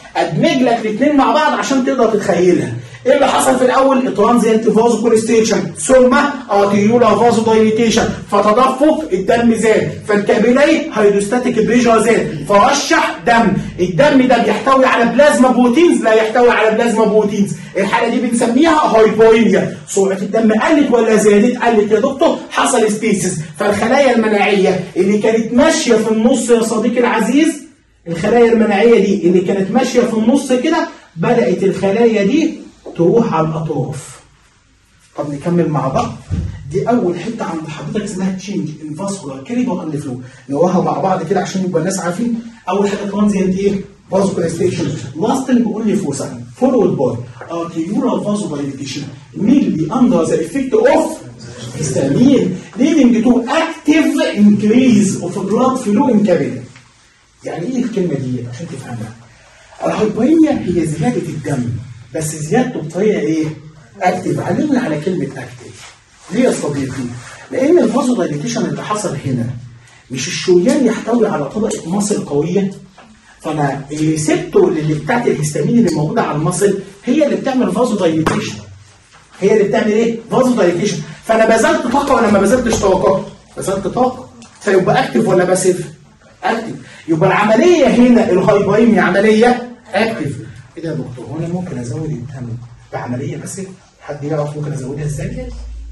ادمج لك الاثنين مع بعض عشان تقدر تتخيلها ايه اللي حصل في الاول ترانزيانت فازو كونستيشن ثم ارتيولا فازو دايليتيشن فتدفق الدم زاد فالكابيلاي هيدروستاتيك بريشر زاد فرشح دم الدم ده بيحتوي على بلازما بروتينز لا يحتوي على بلازما بروتينز الحاله دي بنسميها هايبويميا سرعه الدم قلت ولا زادت قلت يا دكتور حصل ستيسيس فالخلايا المناعيه اللي كانت ماشيه في النص يا صديقي العزيز الخلايا المناعيه دي اللي كانت ماشيه في النص كده بدات الخلايا دي تروح على الاطراف طب نكمل مع بعض دي اول حته عند حضرتك اسمها تشينج ان فاسكولار كاليبر اند فلو نقراها مع بعض كده عشان يبقى الناس عارفين اول حاجه ترانزيانت ايه vasodilation lasting only for second followed by arterial vasodilation mainly under the effect of histamine leading to active increase of blood flow in capillary يعني ايه الكلمه دي عشان تفهمها الهايبويميا هي زياده الدم بس زيادته بطريقه ايه اكتف علمنا على كلمه اكتف ليه يا صديقي لان الفازو دايليتيشن اللي حصل هنا مش الشريان يحتوي على طبقه مصل قويه فانا الريسبتور اللي بتاعت الهستامين اللي موجوده على المصل هي اللي بتعمل فازو دايليتيشن هي اللي بتعمل ايه فازو دايليتيشن فانا بذلت طاقه ولا ما بذلتش طاقه بذلت طاقه فيبقى اكتف ولا باسيف اكتف يبقى العمليه هنا الهايبويميا عمليه اكتف ايه ده يا دكتور هو انا ممكن ازود الدم بعمليه بس حد يعرف ممكن ازودها ازاي؟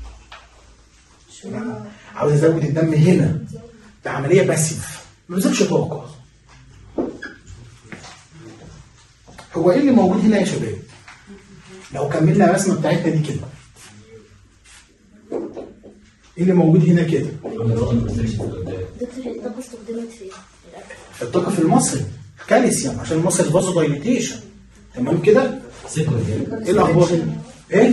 لا. عاوز ازود الدم هنا بعمليه باسيف ما بذلش طاقه هو ايه اللي موجود هنا يا شباب؟ لو كملنا الرسمه بتاعتنا دي كده ايه اللي موجود هنا كده؟ دكتور الطاقة استخدمت في الأكل الطاقه في المصل كالسيوم عشان المصل فازو دايليتيشن تمام كده؟ ايه الاخبار هنا؟ ايه؟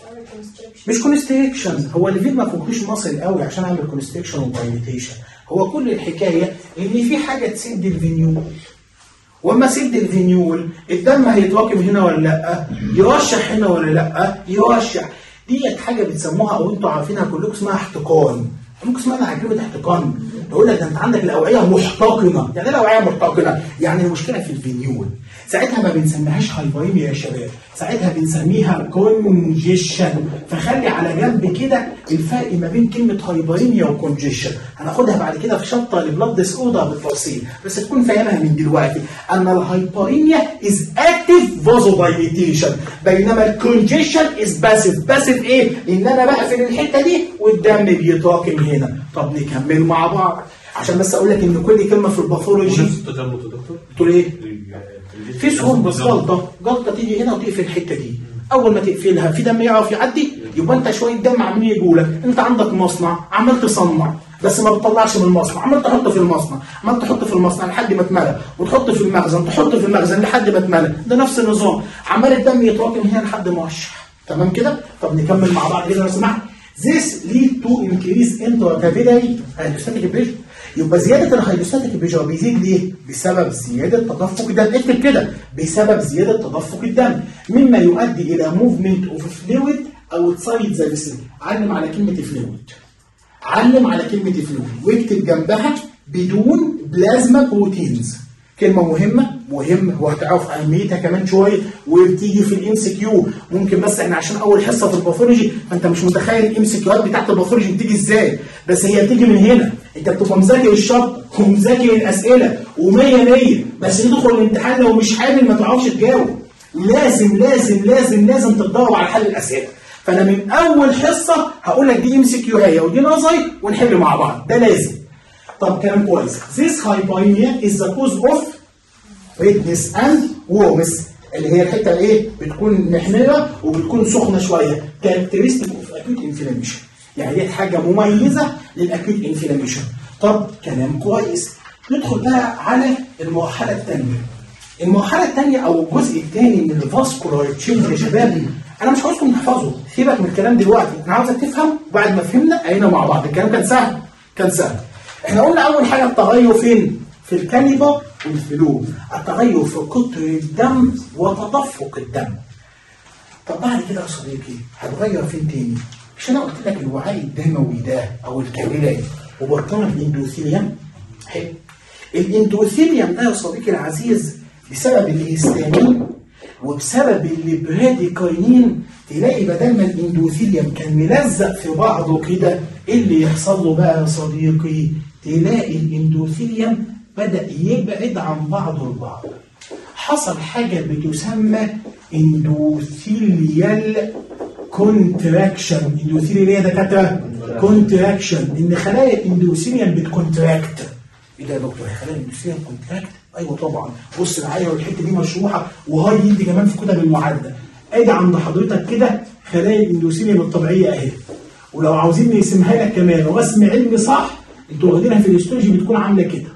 مش كونستريكشن هو الليفيد ما فوقوش مصل قوي عشان اعمل كونستريكشن ودايليتيشن هو كل الحكايه ان في حاجه تسد الفينيول واما سد الفينيول الدم هيتراكم هنا ولا لا يرشح هنا ولا لا يرشح ديت حاجه بتسموها او انتوا عارفينها كلكم اسمها احتقان ممكن اسمها عجيبه احتقان يقول لك ده انت عندك الاوعيه محتقنه يعني ايه الاوعيه محتقنه يعني المشكله في الفينيول ساعتها ما بنسميهاش هايبويميا يا شباب ساعتها بنسميها كونجيشن فخلي على جنب كده الفرق ما بين كلمه هايبويميا وكونجيشن هناخدها بعد كده في شابتر البلاد ديس اوردر بالتفصيل بس تكون فاهمها من دلوقتي ان الهايبويميا از اكتيف فازو دايليتيشن بينما الكونجيشن از باسيف باسيف ايه؟ ان انا بقفل الحته دي والدم بيتراكم هنا طب نكمل مع بعض عشان بس اقول لك ان كل كلمه في الباثولوجي التجمد يا دكتور تقول ايه؟ في سهول بس جلطه جلطه تيجي هنا وتقفل الحته دي اول ما تقفلها في دم يعرف يعدي يبقى انت شويه دم عمالين يجوا لك انت عندك مصنع عمال تصنع بس ما بتطلعش من المصنع عمال تحط في المصنع عمال تحط في المصنع لحد ما اتملى وتحط في المخزن تحط في المخزن لحد ما اتملى ده نفس النظام عمال الدم يتراكم هنا لحد ما يرشح تمام كده طب نكمل مع بعض كده لو سمحت This lead to increase intracapillary hydrostatic pressure يبقى زيادة الهيدروستاتيك بريشر بيزيد ليه؟ بسبب زيادة تدفق الدم اكتب كده بسبب زيادة تدفق الدم مما يؤدي إلى موفمنت اوف فلويد اوتسايد ذا فيسل علم على كلمة فلويد علم على كلمة فلويد واكتب جنبها بدون بلازما بروتينز كلمة مهمة مهمة وهتعرف أهميتها كمان شوية وبتيجي في الام سي كيو ممكن بس احنا عشان أول حصة في الباثولوجي فأنت مش متخيل الام سي كيوهات بتاعت الباثولوجي بتيجي إزاي بس هي بتيجي من هنا أنت بتبقى مذاكر الشرط ومذاكر الأسئلة ومية مية بس تدخل الامتحان لو مش حامل ما تعرفش تجاوب لازم لازم لازم لازم تدور على حل الأسئلة فأنا من أول حصة هقول لك دي ام سي كيو هي ودي نظري ونحل مع بعض ده لازم طب كلام كويس This hypoemia is the cause of redness and warmth اللي هي الحته الايه بتكون محمره وبتكون سخنه شويه characteristic of acute inflammation يعني دي حاجه مميزه للاكيوت انفلاميشن طب كلام كويس ندخل بقى على المرحله الثانيه المرحله الثانيه او الجزء الثاني من الفاسكولار تشينج يا شباب انا مش عاوزكم تحفظوا سيبك من الكلام دلوقتي انا عاوزك تفهم وبعد ما فهمنا قرينا مع بعض الكلام كان سهل كان سهل احنا قلنا اول حاجه التغير فين في الكلمه والفلو التغير في قطر الدم وتدفق الدم طب بعد كده يا صديقي هتغير فين تاني مش انا قلت لك الوعي الدموي ده او الكابيلاري وبرطانه الاندوثيليوم حلو الاندوثيليوم ده يا صديقي العزيز بسبب الهستامين وبسبب الليبراديكاينين تلاقي بدل ما الاندوثيليوم كان ملزق في بعضه كده ايه اللي يحصل له بقى يا صديقي تلاقي الاندوثيليوم بدأ يبعد عن بعضه البعض حصل حاجة بتسمى اندوثيليال كونتراكشن اندوثيليال ايه يا دكاترة؟ كونتراكشن ان خلايا الاندوثيليوم بتكونتراكت ايه ده يا دكتور هي خلايا الاندوثيليوم كونتراكت؟ ايوه طبعا بص معايا والحته دي مشروحه وهاي يدي كمان في كتب المعادله ادي عند حضرتك كده خلايا الاندوثيليوم الطبيعيه اهي ولو عاوزين نقسمها لك كمان ورسم علمي صح انتوا واخدينها في الاستولوجي بتكون عامله كده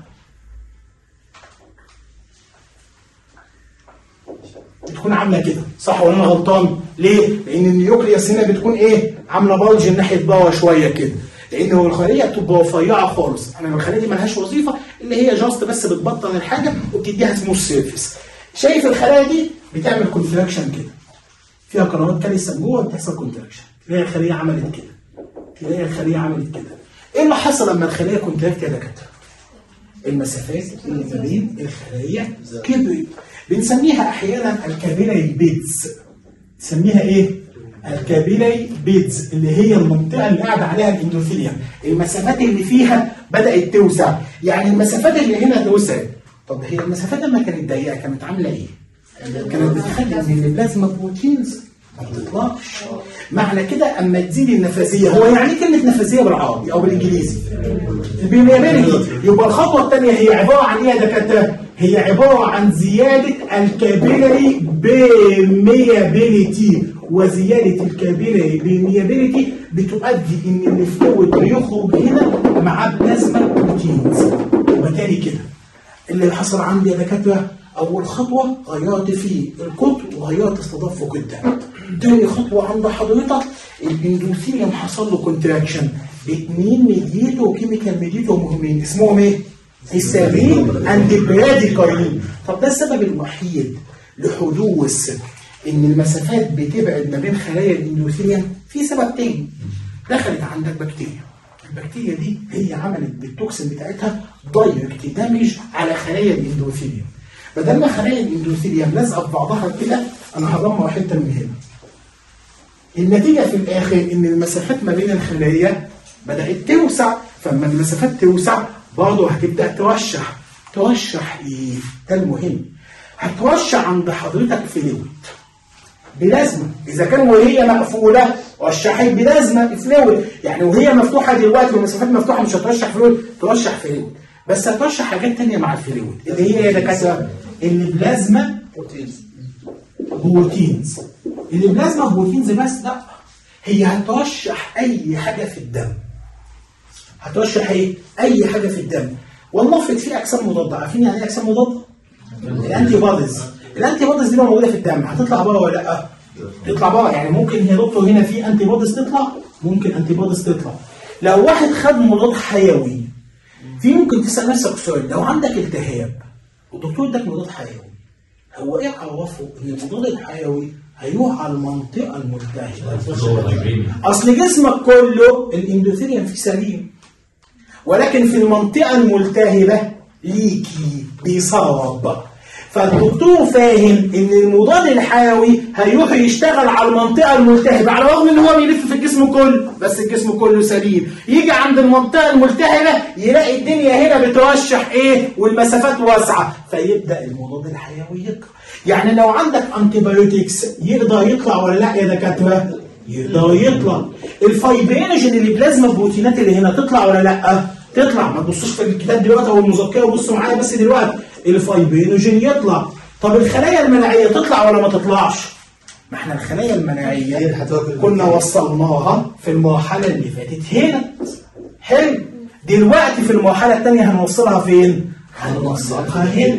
بتكون عامله كده صح ولا انا غلطان ليه لان النيوكليوس هنا بتكون ايه عامله بلج ناحيه بوا شويه كده لان هو الخليه بتبقى رفيعه خالص انا الخليه دي ملهاش وظيفه اللي هي جاست بس بتبطن الحاجه وبتديها سموث سيرفيس شايف الخلايا دي بتعمل كونتراكشن كده فيها قنوات كالسيوم جوه بتحصل كونتراكشن تلاقي الخليه عملت كده تلاقي الخليه عملت كده ايه اللي حصل لما الخليه كونتراكت يا دكاتره المسافات اللي ما بين الخلايا كبرت بنسميها احيانا الكابيلاي بيدز نسميها ايه الكابيلاي بيدز اللي هي المنطقه اللي قاعد عليها الاندوثيليوم المسافات اللي فيها بدات توسع يعني المسافات اللي هنا توسعت طب هي المسافات لما كانت ضيقه كانت عامله ايه كانت بتخلي ان البلازما بروتينز ما بتطلعش معنى كده اما تزيد النفاذيه هو يعني إيه كلمه نفاذيه بالعربي او بالانجليزي بالياباني يبقى الخطوه الثانيه هي عباره عن ايه يا دكاتره هي عباره عن زياده الكابيلاري بميابيليتي وزياده الكابيلاري بميابيليتي بتؤدي ان الفلويد بيخرج هنا مع بلازما بروتينز وبالتالي كده اللي حصل عندي يا دكاتره اول خطوه غيرت في القطر وغيرت استضافه الدم تاني خطوه عند حضرتك الاندوثيليوم حصل له كونتراكشن باثنين ميديتو وكيميكال ميديتو مهمين اسمهم ايه؟ هيستامين اند براديكاينين طب ده السبب الوحيد لحدوث ان المسافات بتبعد ما بين خلايا الاندوثيليوم في سبب تاني دخلت عندك بكتيريا البكتيريا دي هي عملت بالتوكسين بتاعتها دايركت دامج على خلايا الاندوثيليوم بدل ما خلايا الاندوثيليوم لازقه في بعضها كده انا هدمر حته من هنا النتيجه في الاخر ان المسافات ما بين الخلايا بدات توسع فلما المسافات توسع برضه هتبدا توشح توشح ايه ده المهم هتوشح عند حضرتك فلويد بلازمه اذا كان وهي مقفوله وشحت بلازمه فلويد يعني وهي مفتوحه دلوقتي والمسافات مفتوحه مش هترشح فلويد ترشح فلويد بس هترشح حاجات تانية مع الفلويد اللي هي يا دكاتره البلازما بروتينز البلازما بروتينز بس لا هي هترشح اي حاجه في الدم هترشح ايه اي حاجه في الدم والنفط فيه اجسام مضاده عارفين يعني ايه اجسام مضاده الانتي بوديز الانتي بوديز دي لو موجوده في الدم هتطلع بره ولا لا تطلع بره يعني ممكن هي دكتور هنا في انتي بوديز تطلع ممكن انتي بوديز تطلع لو واحد خد مضاد حيوي في ممكن تسال نفسك سؤال لو عندك التهاب والدكتور اداك مضاد حيوي هو ايه عرفه ان المضاد الحيوي هيروح على المنطقه الملتهبه اصل جسمك كله الاندوثيليوم فيه سليم ولكن في المنطقه الملتهبه ليكي بيصاب فالدكتور فاهم ان المضاد الحيوي هيروح يشتغل على المنطقه الملتهبه على الرغم ان هو بيلف في الجسم كله بس الجسم كله سليم يجي عند المنطقه الملتهبه يلاقي الدنيا هنا بترشح ايه والمسافات واسعه فيبدا المضاد الحيوي يقرا يعني لو عندك انتيبيوتكس يقدر يطلع ولا لا يا دكاتره يقدر يطلع الفايبرينوجين اللي بلازما البروتينات اللي هنا تطلع ولا لا تطلع ما تبصوش في الكتاب دلوقتي او المذكره بصوا معايا بس دلوقتي الفايبرينوجين يطلع طب الخلايا المناعيه تطلع ولا ما تطلعش ما احنا الخلايا المناعيه كنا وصلناها في المرحله اللي فاتت هنا حلو دلوقتي في المرحله الثانيه هنوصلها فين هنوصلها هنا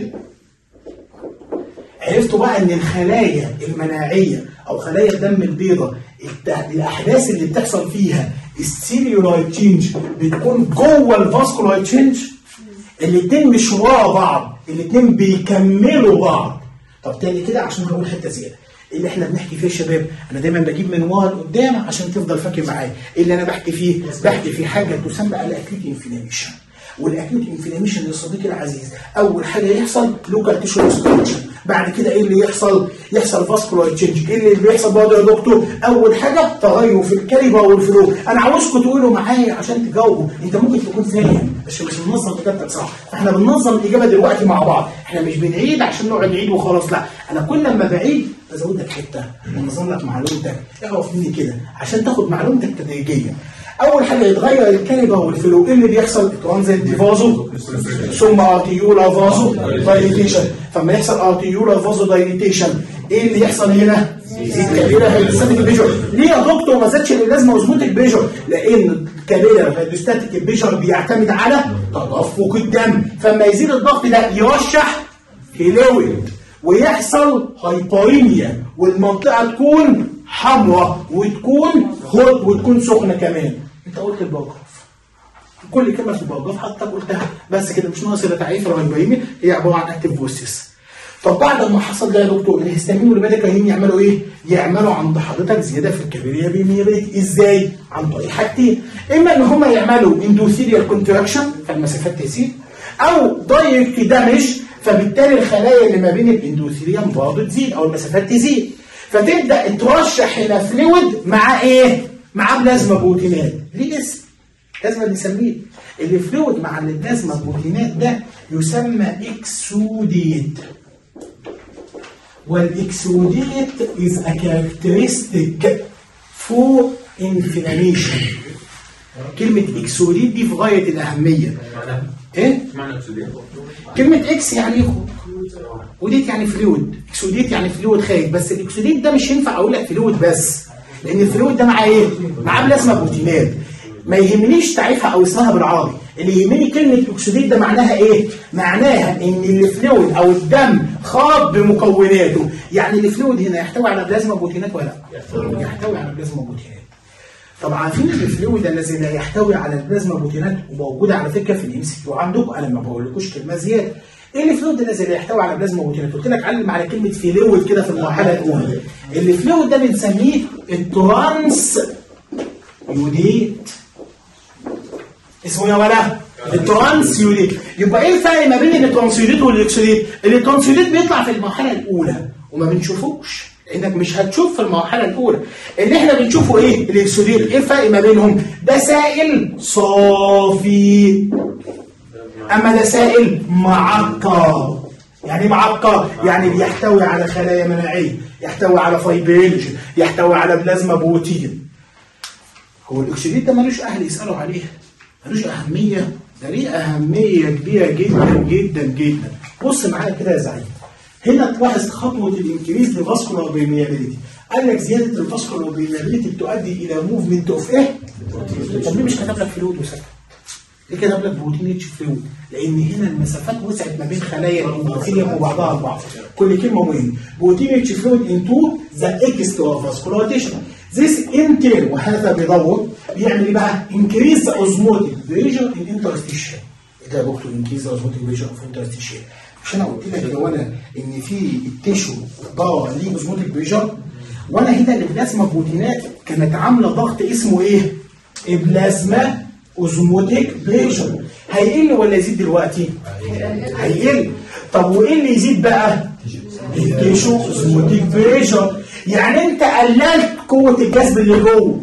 عرفتوا بقى ان الخلايا المناعيه او خلايا الدم البيضاء الت- الاحداث اللي بتحصل فيها السيليولايت تشينج بتكون جوه الفاسكولايت تشينج الاثنين مش ورا بعض الاثنين بيكملوا بعض طب تاني كده عشان هقول حته زياده اللي احنا بنحكي فيه يا شباب انا دايما بجيب من ورا لقدام عشان تفضل فاكر معايا اللي انا بحكي فيه بحكي في حاجه تسمى الاكيوت انفلاميشن والاكيوت انفلاميشن يا صديقي العزيز اول حاجه يحصل لوكال تيشو ديستراكشن بعد كده ايه اللي يحصل يحصل فاسكولار تشينج ايه اللي بيحصل برضه يا دكتور اول حاجه تغير في الكلمه والفلو انا عاوزكم تقولوا معايا عشان تجاوبوا انت ممكن تكون فاهم بس مش منظم اجابتك صح فاحنا بننظم الاجابه دلوقتي مع بعض احنا مش بنعيد عشان نقعد نعيد وخلاص لا انا كل لما بعيد بزود لك حته بنظم لك معلومتك اعرف مني كده عشان تاخد معلومتك تدريجيا اول حاجه يتغير الكلمه والفلو ايه اللي بيحصل ترانزيت فازو ثم ارتيولا فازو دايليتيشن فما يحصل ارتيولا فازو دايليتيشن ايه اللي يحصل هنا الكابيلا هيدروستاتيك بيجر ليه يا دكتور ما زادش اللازمه اوزموتيك بيجر لان الكابيلا هيدروستاتيك بيجر بيعتمد على تدفق الدم فما يزيد الضغط ده يرشح فلويد ويحصل هايبوريميا والمنطقه تكون حمراء وتكون هوت وتكون سخنه كمان انت قلت الباراجراف كل كلمه في الباراجراف حتى قلتها بس كده مش ناقص الا تعريف الهايبوريميا هي عباره عن اكتيف فويسز طب بعد ما حصل ده يا دكتور الهستامين والميديكاين يعملوا ايه؟ يعملوا عند حضرتك زياده في الكبرياء بيميريت ازاي؟ عن طريق حاجتين اما ان هم يعملوا اندوثيريال كونتراكشن فالمسافات تزيد او دايركت دامج فبالتالي الخلايا اللي ما بين الاندوثيريوم برضه تزيد او المسافات تزيد فتبدا ترشح هنا فلويد مع ايه؟ مع بلازما بروتينات ليه اسم؟ لازم نسميه الفلويد مع البلازما بروتينات ده يسمى اكسوديت والاكسوديت is a characteristic for inflammation كلمة اكسوديت دي في غاية الأهمية معناها ايه؟ معنى اكسودين كلمة اكس يعني ايه؟ وديت يعني فلويد اكسوديت يعني فلويد خارج بس الاكسوديت ده مش ينفع اقول لك فلويد بس لان الفلويد ده معاه ايه؟ معاه بلازما بروتينات ما يهمنيش تعريفها او اسمها بالعربي اللي يهمني كلمة اكسوديت ده معناها ايه؟ معناها ان الفلويد او الدم خاض بمكوناته يعني الفلويد هنا يحتوي على بلازما بروتينات ولا لا؟ يحتوي على بلازما بروتينات طب عارفين ان الفلويد الذي لا يحتوي على البلازما بروتينات وموجوده علده فكره في الام سي كيو عندكم انا ما بقولكوش كلمه زياده ايه الفلويد الذي لا يحتوي على بلازما بروتينات قلت لك علم على كلمه فلويد كده في المرحله الاولى الفلويد ده بنسميه الترانس يوديت اسمه يا ولا الترانس يوديت يبقى ايه الفرق ما بين الترانسيوديت والاكسوديت الترانسيوديت بيطلع في المرحله الاولى وما بنشوفوش لانك مش هتشوف في المرحله الاولى اللي احنا بنشوفه ايه الاكسوديت ايه الفرق ما بينهم ده سائل صافي اما ده سائل معقر يعني معقر يعني بيحتوي على خلايا مناعيه يحتوي على فايبرينج يحتوي على بلازما بروتين هو الاكسوديت ده ملوش اهل يسالوا عليه ملوش اهميه ده ليه اهميه كبيره جدا جدا جدا بص معايا كده يا زعيم هنا تلاحظ خطوه الانكريز لفاسكولار بيرميابيليتي قال لك زياده الفاسكولار بيرميابيليتي بتؤدي الى موفمنت اوف ايه؟ طب ليه مش كتب لك فلويد وسكت؟ ليه كتب لك بروتين اتش فلويد؟ لان هنا المسافات وسعت ما بين خلايا الاندوثيليوم وبعضها البعض كل كلمه مهمه بروتين اتش فلويد انتو ذا اكسترا فاسكولار تيشن This انتر وهذا بيدور بيعمل ايه بقى؟ انكريز اوزموتيك بريشر ان انترستيشن ايه ده يا دكتور انكريز اوزموتيك بريشر اوف انترستيشن مش انا قلت لك يا ولا ان في التيشو ضار ليه اوزموتيك بريشر وانا هنا البلازما بروتينات كانت عامله ضغط اسمه ايه؟ البلازما اوزموتيك بريشر هيقل ولا يزيد دلوقتي؟ هيقل طب وايه اللي يزيد بقى؟ التيشو اوزموتيك بريشر يعني انت قللت قوه الجذب اللي جوه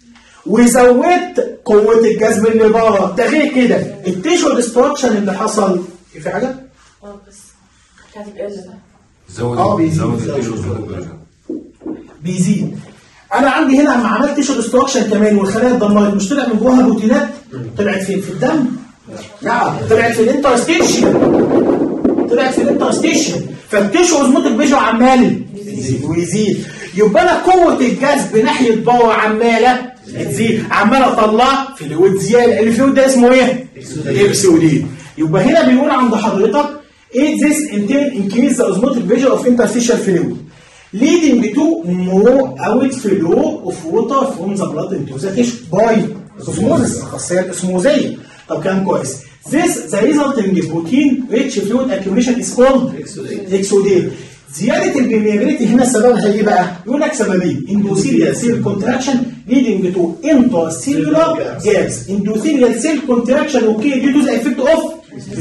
وزودت قوه الجذب اللي بره ده غير كده التيشو ديستراكشن اللي حصل في حاجه؟ اه بس بتاعت القلة بقى زود اه بيزيد. زود التيشو زود بيزيد انا عندي هنا لما عملت تيشو ديستراكشن كمان والخلايا اتدمرت مش طلع من جواها بروتينات طلعت فين في الدم لا طلعت في الانترستيشن طلعت في الانترستيشن فالتيشو اوزموتيك بريشر عمال يزيد ويزيد يبقى انا قوه الجذب ناحيه بره عماله تزيد عمال اطلع فلويد زياده الفلويد ده اسمه ايه؟ اكسودين يبقى هنا بيقول عند حضرتك ايه this in turn increase the osmotic pressure of interstitial fluid leading to more outflow of water from the blood into the tissue by osmosis الخاصيه الاسموزيه طب كلام كويس This the resulting protein rich fluid accumulation is called exudate. زياده البرميابيليتي هنا سببها ايه بقى؟ يقول لك سببين اندوثيريال سيل كونتراكشن ليدنج تو انترسيلولار جابس اندوثيريال سيل كونتراكشن اوكي دي تو ذا افكت اوف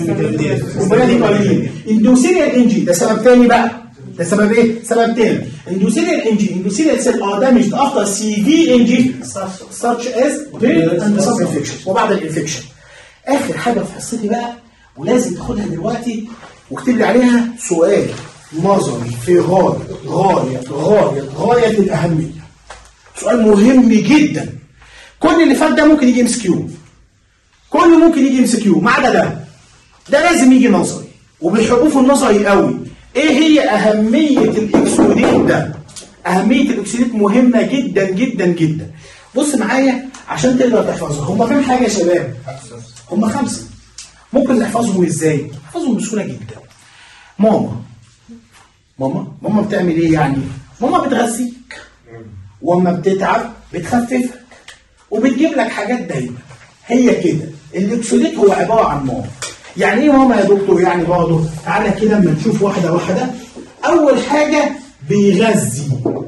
اندوثيريال انجي ده سبب تاني بقى ده سبب ايه؟ سبب تاني اندوثيريال انجي اندوثيريال سيل ار دامجد افتر سي في انجي such as brain and sub infection وبعد الانفكشن اخر حاجه في حصتي بقى ولازم تاخدها دلوقتي واكتب لي عليها سؤال نظري في غايه غايه غايه غايه الاهميه سؤال مهم جدا كل اللي فات ده ممكن يجي ام اس كيو كله ممكن يجي ام اس كيو ما عدا ده ده لازم يجي نظري وبيحبوه في النظري قوي ايه هي اهميه الاكسوديت ده اهميه الاكسوديت مهمه جدا جدا جدا بص معايا عشان تقدر تحفظها هم كام حاجه يا شباب هم خمسه ممكن نحفظهم ازاي نحفظهم بسهوله جدا ماما ماما ماما بتعمل ايه يعني ماما بتغذيك واما بتتعب بتخففك وبتجيب لك حاجات دايما هي كده الاكسوديت هو عباره عن ماما يعني ايه ماما يا دكتور يعني برضه تعالى كده اما نشوف واحده واحده اول حاجه بيغذي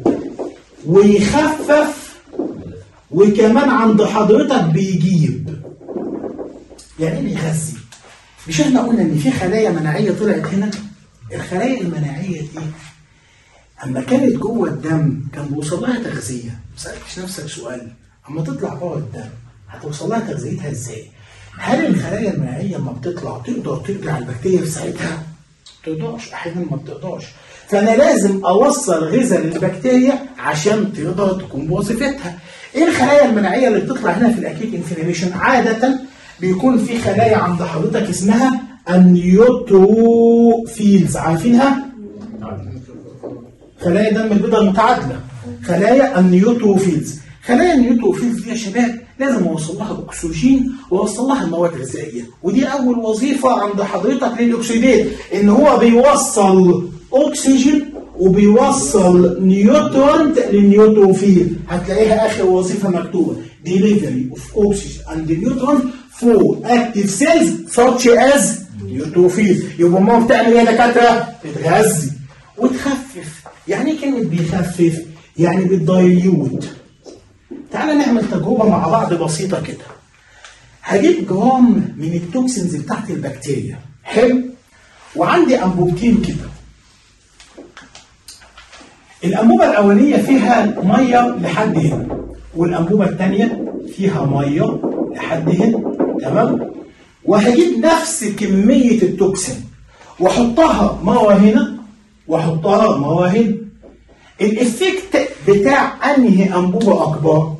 ويخفف وكمان عند حضرتك بيجيب يعني ايه بيغذي مش احنا قلنا ان في خلايا مناعيه طلعت هنا الخلايا المناعيه دي اما كانت جوه الدم كان بيوصل لها تغذيه ما سالتش نفسك سؤال اما تطلع بره الدم هتوصل لها تغذيتها ازاي هل الخلايا المناعيه لما بتطلع تقدر ترجع البكتيريا في ساعتها ما تقدرش احيانا ما بتقدرش فانا لازم اوصل غذاء للبكتيريا عشان تقدر تقوم بوظيفتها ايه الخلايا المناعيه اللي بتطلع هنا في الاكيد انفلاميشن عاده بيكون في خلايا عند حضرتك اسمها النيوتروفيلز عارفينها خلايا دم البيضاء المتعادله خلايا النيوتروفيلز خلايا النيوتروفيلز دي يا شباب لازم اوصل لها اكسجين واوصل لها مواد غذائيه ودي اول وظيفه عند حضرتك للاكسيدات ان هو بيوصل اكسجين وبيوصل نيوترونت للنيوتروفيل هتلاقيها اخر وظيفه مكتوبه delivery of oxygen and neutron for active cells such as neutrophils يبقى ماما بتعمل ايه يا دكاتره؟ بتغذي وتخفف يعني ايه كلمه بيخفف؟ يعني بتدايليوت تعالى نعمل تجربه مع بعض بسيطه كده هجيب جرام من التوكسينز بتاعت البكتيريا حلو وعندي انبوبتين كده الانبوبه الاولانيه فيها ميه لحد هنا والانبوبه الثانيه فيها ميه لحد هنا تمام وهجيب نفس كميه التوكسين واحطها مره هنا واحطها مره هنا الافكت بتاع انهي انبوبه اكبر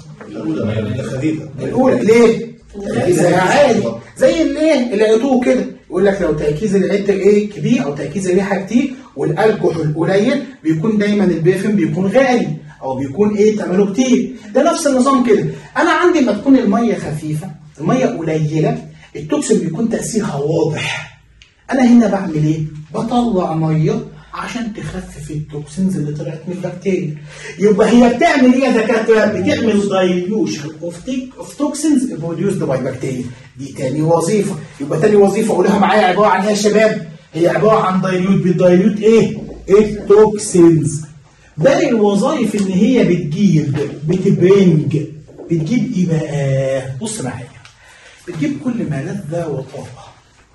خفيفه الاولى ليه تركيزها عالي زي الايه العطور كده يقول لك لو تركيز العطر ايه كبير او تركيز الريحه كتير والالكحول قليل بيكون دايما البيفن بيكون غالي او بيكون ايه ثمنه كتير ده نفس النظام كده انا عندي ما تكون الميه خفيفه الميه قليله التوكسين بيكون تاثيرها واضح انا هنا بعمل ايه بطلع ميه عشان تخفف التوكسينز اللي طلعت من البكتيريا يبقى هي بتعمل ايه يا دكاتره بتعمل دايليوشن اوف اوف توكسينز بروديوسد باي بكتيريا دي تاني وظيفه يبقى تاني وظيفه قولها معايا عباره عن ايه يا شباب هي عباره عن دايليوت بتدايليوت ايه التوكسينز باقي الوظائف ان هي بتجيب بتبرنج بتجيب ايه بقى بص معايا بتجيب كل ما لذ وطاب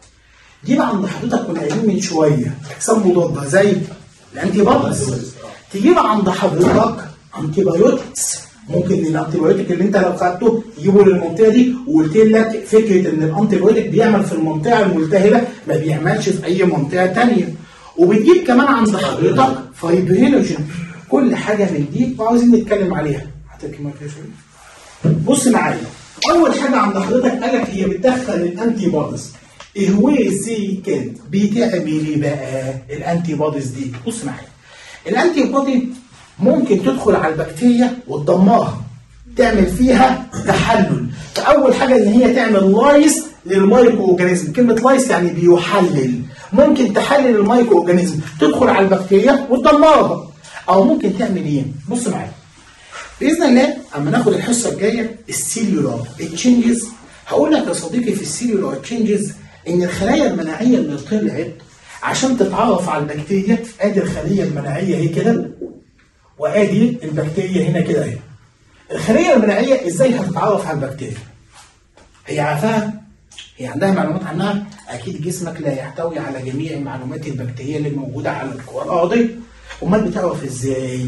جيب عند حضرتك كنا قايلين من شويه اجسام مضاده زي الانتي بوديز تجيب عند حضرتك انتي بايوتكس ممكن الانتي بايوتيك اللي انت لو خدته تجيبه للمنطقه دي وقلت لك فكره ان الانتي بايوتيك بيعمل في المنطقه الملتهبه ما بيعملش في اي منطقه ثانيه وبتجيب كمان عند حضرتك فايبرينوجين كل حاجه من دي وعاوزين نتكلم عليها هتركي مايكروفون بص معايا اول حاجه عند حضرتك قال لك هي بتدخل الانتي بوديز اهوازي كان بتعمل ايه بقى الانتي بوديز دي بص معايا الانتي بودي ممكن تدخل على البكتيريا وتدمرها تعمل فيها تحلل فاول حاجه ان هي تعمل لايس للمايكرو اورجانيزم كلمه لايس يعني بيحلل ممكن تحلل المايكرو اورجانيزم تدخل على البكتيريا وتدمرها او ممكن تعمل ايه بص معايا باذن الله اما ناخد الحصه الجايه السيلولار تشينجز هقول لك يا صديقي في السيلولار تشينجز ان الخلايا المناعيه اللي طلعت عشان تتعرف على البكتيريا ادي الخليه المناعيه اهي كده وادي البكتيريا هنا كده اهي الخليه المناعيه ازاي هتتعرف على البكتيريا هي عارفاها هي عندها معلومات عنها اكيد جسمك لا يحتوي على جميع المعلومات البكتيريه اللي موجوده على الكره الارضيه امال بتعرف ازاي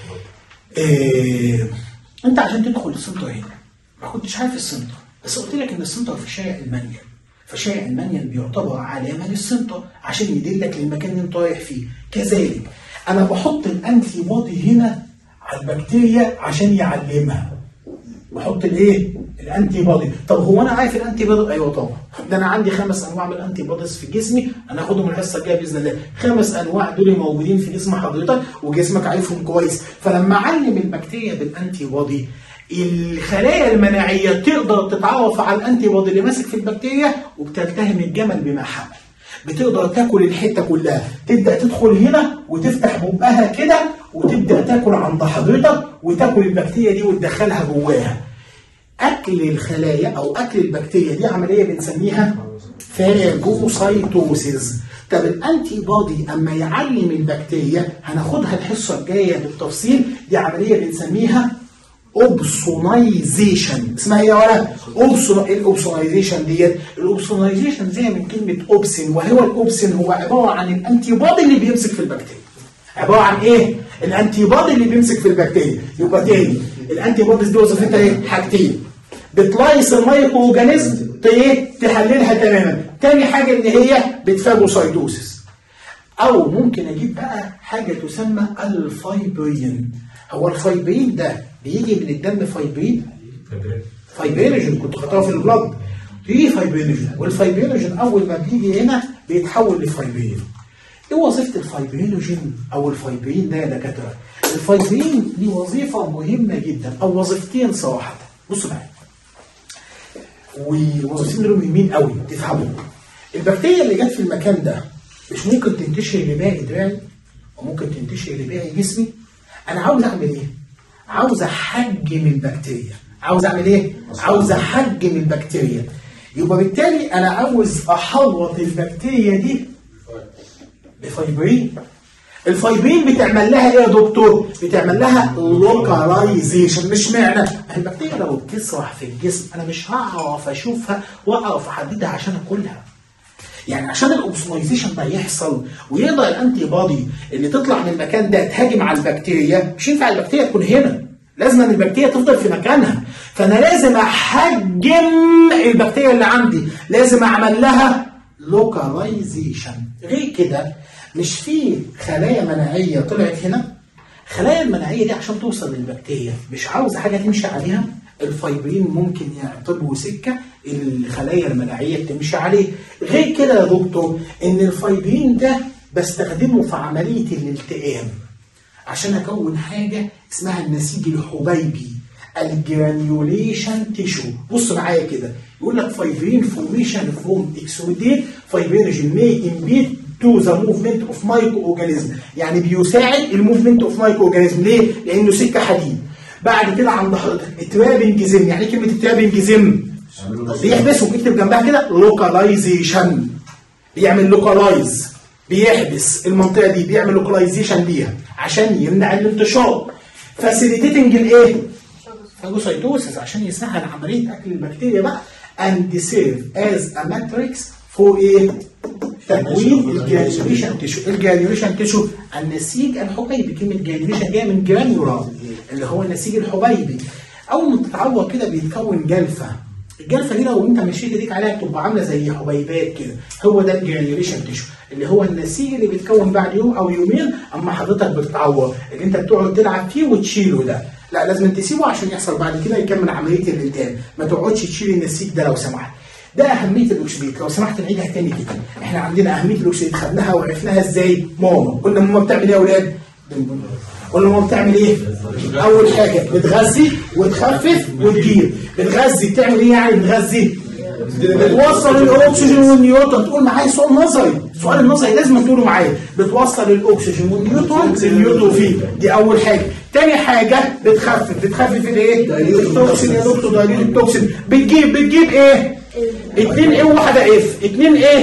إيه انت عشان تدخل السنتر هنا ما كنتش عارف السنتر بس قلت لك ان السنتر في شارع المنيل فشارع المنيل بيعتبر علامه للسنتر عشان يدلك للمكان اللي انت رايح فيه كذلك انا بحط الانتي بودي هنا على البكتيريا عشان يعلمها بحط الايه؟ الانتي بودي، طب هو انا عارف الانتي بودي؟ ايوه طبعا، ده انا عندي خمس انواع من الانتي بوديز في جسمي، انا هاخدهم الحصه الجايه باذن الله، خمس انواع دول موجودين في جسم حضرتك وجسمك عارفهم كويس، فلما اعلم البكتيريا بالانتي بودي الخلايا المناعيه تقدر تتعرف على الانتي بودي اللي ماسك في البكتيريا وبتلتهم الجمل بما حمل. بتقدر تاكل الحته كلها تبدا تدخل هنا وتفتح بقها كده وتبدا تاكل عند حضرتك وتاكل البكتيريا دي وتدخلها جواها اكل الخلايا او اكل البكتيريا دي عمليه بنسميها فاجوسايتوسيس طب الانتي بودي اما يعلم البكتيريا هناخدها الحصه الجايه بالتفصيل دي عمليه بنسميها اوبسونايزيشن اسمها ايه يا ولد؟ اوبسون ايه الاوبسونايزيشن ديت؟ الاوبسونايزيشن زي من كلمه اوبسن وهو الاوبسن هو عباره عن الانتي بودي اللي بيمسك في البكتيريا. عباره عن ايه؟ الانتي بودي اللي بيمسك في البكتيريا يبقى تاني الانتي بوديز دي وظيفتها ايه؟ حاجتين بتلايص المايكرو اورجانيزم ايه؟ تحللها تماما. تاني حاجه ان هي بتفاجوسايتوسيس. او ممكن اجيب بقى حاجه تسمى الفايبرين. هو الفايبرين ده بيجي من الدم فايبرين فايبرينوجين كنت خدتها في البلد في فايبرينوجين والفايبرينوجين اول ما بيجي هنا بيتحول لفايبرين ايه وظيفه الفايبرينوجين او الفايبرين ده يا دكاتره الفايبرين ليه وظيفه مهمه جدا او وظيفتين صراحه بصوا معايا ووظيفتين دول مهمين قوي تفهموا البكتيريا اللي جت في المكان ده مش ممكن تنتشر لباقي دراعي وممكن تنتشر لباقي جسمي انا عاوز اعمل ايه عاوز احجم البكتيريا عاوز اعمل ايه عاوز احجم البكتيريا يبقى بالتالي انا عاوز احوط البكتيريا دي بفايبرين الفايبرين بتعمل لها ايه يا دكتور بتعمل لها لوكاليزيشن مش معنى البكتيريا لو بتسرح في الجسم انا مش هعرف اشوفها واعرف احددها عشان اكلها يعني عشان الاوبسونايزيشن ده يحصل ويقدر الانتي بودي اللي تطلع من المكان ده تهاجم على البكتيريا مش ينفع البكتيريا تكون هنا لازم ان البكتيريا تفضل في مكانها فانا لازم احجم البكتيريا اللي عندي لازم اعمل لها لوكاليزيشن غير كده مش في خلايا مناعيه طلعت هنا الخلايا المناعيه دي عشان توصل للبكتيريا مش عاوزه حاجه تمشي عليها الفايبرين ممكن يعتبروا سكه الخلايا المناعيه بتمشي عليه غير كده يا دكتور ان الفايبرين ده بستخدمه في عمليه الالتئام عشان اكون حاجه اسمها النسيج الحبيبي الجرانيوليشن تيشو بص معايا كده يقول لك فايبرين فورميشن فروم اكسوديت فايبرينوجين مي امبيد تو ذا موفمنت اوف مايكرو اورجانيزم يعني بيساعد الموفمنت اوف مايكرو اورجانيزم ليه؟ لانه سكه حديد بعد كده عند حضرتك الترابنجزم يعني ايه كلمه الترابنجزم؟ بيحبسه اكتب جنبها كده لوكاليزيشن بيعمل لوكالايز بيحبس المنطقه دي بيعمل لوكاليزيشن ليها عشان يمنع الانتشار فاسيليتيتنج الايه؟ فاجوسايتوسيس عشان يسهل عمليه اكل البكتيريا بقى and serve as a matrix for ايه؟ تكوين الجرانيوليشن تيشو الجرانيوليشن تيشو النسيج الحبيبي كلمه جرانيوليشن جايه من جرانيولار اللي هو النسيج الحبيبي اول ما تتعور كده بيتكون جلفه الجلفه دي لو انت مشيت ايديك عليها بتبقى عامله زي حبيبات كده هو ده الجرانيوليشن تيشو اللي هو النسيج اللي بيتكون بعد يوم او يومين اما حضرتك بتتعور اللي انت بتقعد تلعب فيه وتشيله ده لا لازم تسيبه عشان يحصل بعد كده يكمل عمليه الالتئام ما تقعدش تشيل النسيج ده لو سمحت ده اهميه الاكسبيت لو سمحت نعيدها تاني كده احنا عندنا اهميه الاكسبيت خدناها وعرفناها ازاي ماما قلنا ماما بتعمل ايه يا اولاد قلنا ماما بتعمل ايه اول حاجه بتغذي وتخفف وتجيب بتغذي بتعمل ايه يعني بتغذي بتوصل الاكسجين والنيوتن تقول معايا سؤال نظري السؤال النظري لازم تقوله معايا بتوصل الاكسجين والنيوتن للنيوتروفيل دي اول حاجه تاني حاجه بتخفف بتخفف الايه التوكسين يا دكتور دايلين التوكسين بتجيب بتجيب ايه اتنين ايه وواحده اف اتنين ايه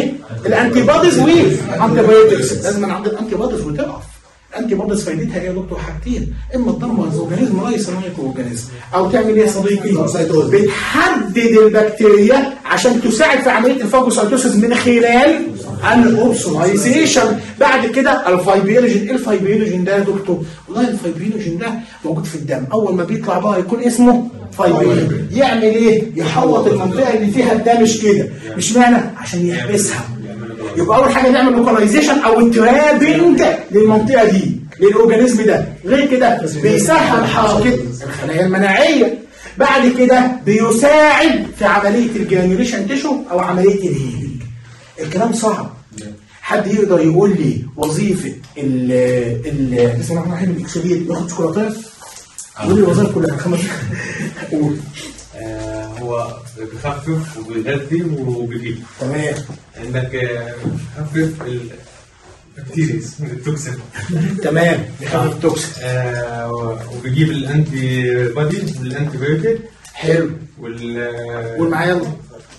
الانتي بوديز وانتي بايوتكس لازم أنا عند الانتي بوديز وتقف الانتي بوديز فايدتها ايه يا دكتور حاجتين اما تدمر الاورجانيزم رئيس المايكرو اورجانيزم او تعمل ايه يا صديقي بتحدد البكتيريا عشان تساعد في عمليه الفاجوسايتوسيس من خلال الاوبسونايزيشن بعد كده الفايبرينوجين ايه الفايبرينوجين ده يا دكتور والله الفايبرينوجين ده موجود في الدم اول ما بيطلع بقى يكون اسمه فايبرين يعمل ايه يحوط المنطقه اللي فيها الدمج كده مش معنى عشان يحبسها يبقى اول حاجه نعمل لوكاليزيشن او ترابنج للمنطقه دي للاورجانيزم ده غير كده بيسهل حركه الخلايا المناعيه بعد كده بيساعد في عمليه الجرانيوليشن تيشو او عمليه الهيلينج الكلام صعب حد يقدر يقول لي وظيفه ال ال بسم الله الرحمن الرحيم الاكسجين ياخد شوكولاته قول لي الوظائف كلها خمس قول آه، هو بيخفف وبيغذي وبيجيب تمام عندك آه، بيخفف البكتيريا من التوكسين تمام بيخفف التوكسين آه، وبيجيب الانتي بودي والانتي بايوتيك حلو وال قول معايا يلا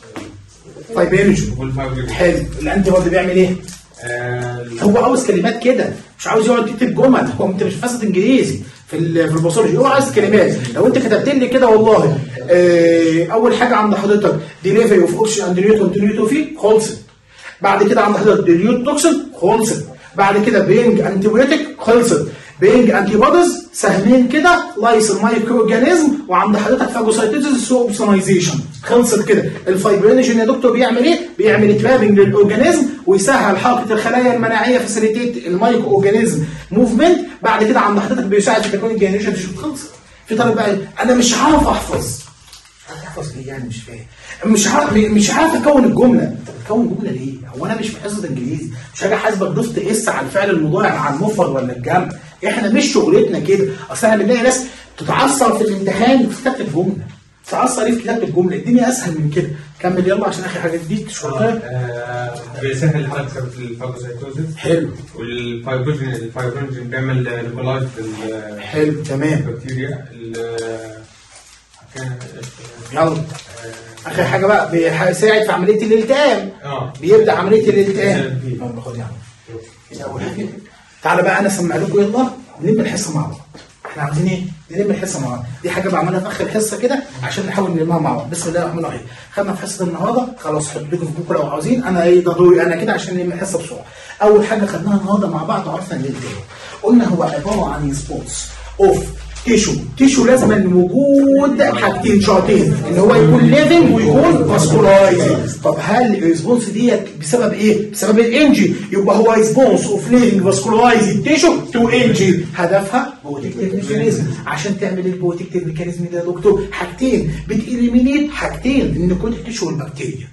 فايبرينوجين والفايبرين حلو الانتي بودي بيعمل ايه؟ آه، هو عاوز كلمات كده مش عاوز يقعد يكتب جمل هو انت مش فاسد انجليزي في ال- في الباثولوجي هو عايز كلمات لو انت كتبت لي كده والله آه، اول حاجه عند حضرتك ديليفري اوف اوكسجين اند نيوتن نيوتروفي خلصت بعد كده عند حضرتك ديليوت توكسين خلصت بعد كده بينج انتيبيوتيك خلصت بينج انتي بوديز سهمين كده لايس المايكرو اورجانيزم وعند حضرتك فاجوسايتوزيس اوبسونايزيشن خلصت كده الفايبرينوجين يا دكتور بيعمل ايه؟ بيعمل ترابنج للاورجانيزم ويسهل حركه الخلايا المناعيه فاسيليتيت المايكرو اورجانيزم موفمنت بعد كده عند حضرتك بيساعد في تكوين الجنريشن خلصت في طالب بقى انا مش عارف احفظ احفظ ايه يعني مش فاهم مش عارف مش عارف اكون الجمله انت بتكون جمله ليه هو انا مش في حصه انجليزي مش هاجي احاسبك ضفت اس على الفعل المضارع مع المفرد ولا الجمع احنا مش شغلتنا كده اصل احنا بنلاقي ناس تتعثر في الامتحان في كتابه الجمله تتعثر ايه في كتابه الجمله الدنيا اسهل من كده كمل يلا عشان اخر حاجه دي شويه آه، بيسهل حركه الفاجوسايتوزيس حلو والفايبروجين الفايبروجين بيعمل ليكولايز حلو تمام البكتيريا ال- كان يلا اخر حاجه بقى بيساعد في عمليه الالتئام اه بيبدا عمليه الالتئام بيساعد فيه. يلا خد يا عم دي اول حاجه تعالى بقى انا اسمع لكم يلا نلم الحصه مع بعض احنا عاوزين ايه؟ نلم الحصه مع بعض دي حاجه بعملها في اخر الحصه كده عشان نحاول نلمها مع بعض بسم الله الرحمن الرحيم خدنا في حصه النهارده خلاص حطيتكم في بكره لو عاوزين انا ايه ده دوري انا كده عشان نلم الحصه بسرعه اول حاجه خدناها النهارده مع بعض وعرفنا الالتئام قلنا هو عباره عن سبوتس اوف تيشو تيشو لازم ان وجود حاجتين شرطين ان هو يكون ليفنج ويكون فاسكولايزنج طب هل الريسبونس ديت بسبب ايه بسبب الانجي يبقى هو ريسبونس اوف ليفنج فاسكولايزنج تيشو تو انجي هدفها بروتكتيف ميكانيزم عشان تعمل البروتكتيف ميكانيزم ده يا دكتور حاجتين بتإليمينيت حاجتين ان كل التيشو والبكتيريا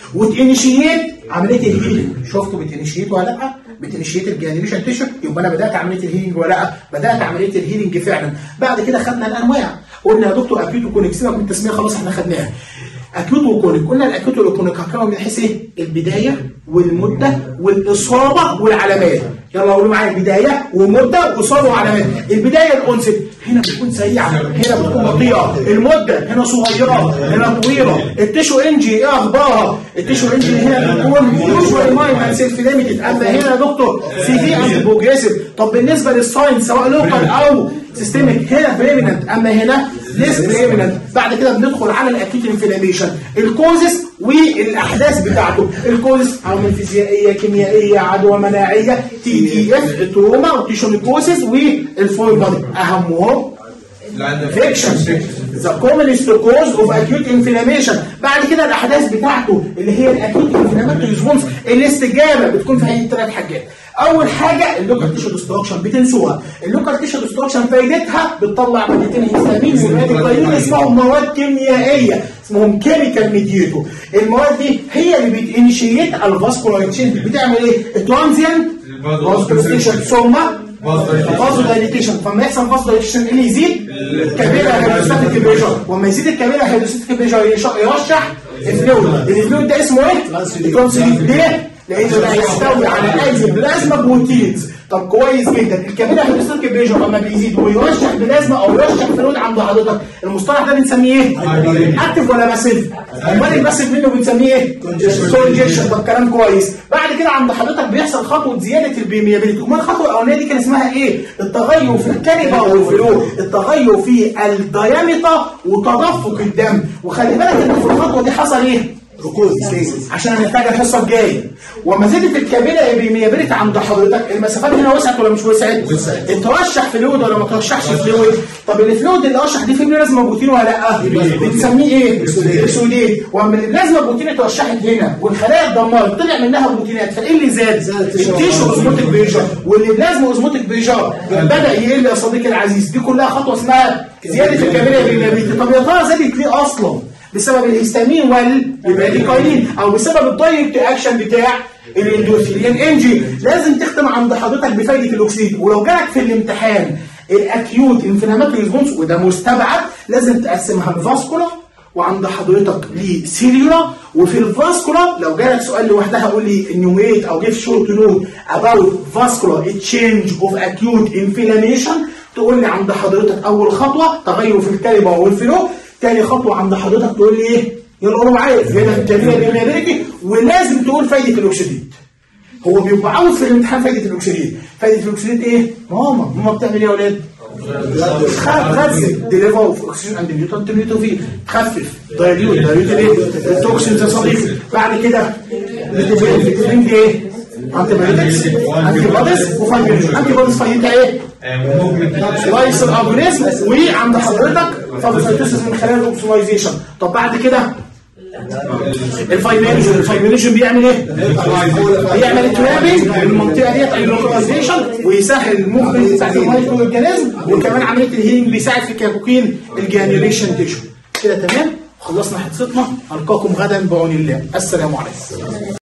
وتنشيت عمليه الهيلينج شفتوا بتنشيت ولا لا بتنشيت الجانيريشن تيشو يبقى انا بدات عمليه الهيلينج ولا لا بدات عمليه الهيلينج فعلا بعد كده خدنا الانواع قلنا يا دكتور اكيوت وكونيك سيبك من التسميه خلاص احنا خدناها اكيوت وكونيك قلنا الاكيوت والكونيك هكون من حيث ايه البدايه والمده والاصابه والعلامات يلا قولوا معايا بدايه ومده واصابه وعلامات البدايه الانست هنا بتكون سريعه هنا بتكون بطيئه المده هنا صغيره هنا طويله التشو انجي ايه اخبارها التشو انجي هنا بتكون يوجوال ماين سيلف ليميتد اما هنا يا دكتور سي في اند بروجريسيف طب بالنسبه للساين سواء لوكال او سيستميك هنا بريمننت اما هنا ليس بريمننت بعد كده بندخل على الاكيوت انفلاميشن الكوزس والاحداث بتاعته الكوزس عوامل فيزيائيه كيميائيه عدوى مناعيه تي تي اف التروما والتيشونيكوسيس والفول بادي اهمهم infection the commonest cause of acute inflammation بعد كده الاحداث بتاعته اللي هي الاكيوت inflammatory ريسبونس الاستجابه بتكون في هذه الثلاث حاجات اول حاجه اللوكال تيشو ديستركشن بتنسوها اللوكال تيشو ديستركشن فايدتها بتطلع مادتين هيستامين والمادتين اسمهم مواد كيميائيه اسمهم كيميكال ميديتور المواد دي هي اللي بتنشيت الفاسكولار تشينج بتعمل ايه؟ ترانزيان فاسكولار ثم فازو دايليتيشن فلما يحصل فازو دايليتيشن اللي يزيد الكابيلا هيدروستاتيك بريشر وما يزيد الكابيلا هيدروستاتيك بريشر يرشح الفلويد الفلويد ده اسمه ايه؟ الكونسيليت ليه؟ لانه ده هيستولي على اي بلازما بروتينز طب كويس جدا الكابيلا هيدروستاتيك بريشر لما بيزيد ويرشح بلازما او يرشح فلويد عند حضرتك المصطلح ده بنسميه ايه؟ اكتف ولا باسيف؟ امال الباسيف منه بنسميه ايه؟ كونجيشن طب كلام كويس بعد كده عند حضرتك بيحصل خطوه زياده البيميابيلتي امال الخطوه الاولانيه دي كان اسمها ايه؟ التغير في الكلمه والفلو التغير في الديامتر وتدفق الدم وخلي بالك ان في الخطوه دي حصل ايه؟ ركود عشان هنحتاج الحصه الجايه وما زادت الكابيلا بيميابيلتي عند حضرتك المسافات هنا وسعت ولا مش وسعت؟ ترشح فلويد ولا ما ترشحش فلويد؟ طب الفلويد اللي اشرح دي فيه لازمه بروتين ولا لا؟ بنسميه ايه؟ اكسوديت واما اللازمه بروتين اترشحت هنا والخلايا اتدمرت طلع منها بروتينات فايه اللي زاد؟ التيشو اوزموتيك بريشر واللي بلازما اوزموتيك بريشر بدا يقل يا صديقي العزيز دي كلها خطوه اسمها زياده الكابيلا بيميابيلتي طب يا ترى زادت ليه اصلا؟ بسبب الهستامين والبراديكايلين او بسبب الدايركت اكشن بتاع الاندوثيليان انجي لازم تختم عند حضرتك بفايده الاكسيد ولو جالك في الامتحان الاكيوت انفلاماتوري ريسبونس وده مستبعد لازم تقسمها لفاسكولار وعند حضرتك لسيليولا وفي الفاسكولار لو جالك سؤال لوحدها قول لي انيوميت او جيف شورت نوت اباوت فاسكولار تشينج اوف اكيوت انفلاميشن تقول لي عند حضرتك اول خطوه تغير في الكلمه والفلو تاني خطوه عند حضرتك تقول لي ايه؟ يلا قولوا معايا هنا الكلمه بالميابيلتي ولازم تقول فايده الاكسيديت هو بيبقى عاوز في الامتحان فايده الاكسيديت فايده الاكسيديت ايه؟ ماما ماما بتعمل ايه يا اولاد؟ تخفف ديليفر اوف اوكسجين اند نيوتن نيوتروفيل تخفف دايليوت دايليوت ايه؟ التوكسينز يا صديقي بعد كده بتدرين دي ايه؟ انتي بايوتكس انتي بوديز وفايبرين انتي بوديز فايدتها ايه؟ لايس الاورجانيزم وعند حضرتك فاجوسايتوسيس من خلال الاوبسونايزيشن طب بعد كده الفايبرينجن الفايبرينجن بيعمل ايه؟ بيعمل ترابنج المنطقه ديت اللوكاليزيشن ويسهل الموفمنت بتاعت المايكرو اورجانيزم وكمان عمليه الهيلينج بيساعد في كاكوكين الجانيوليشن تيشو كده تمام خلصنا حصتنا القاكم غدا بعون الله السلام عليكم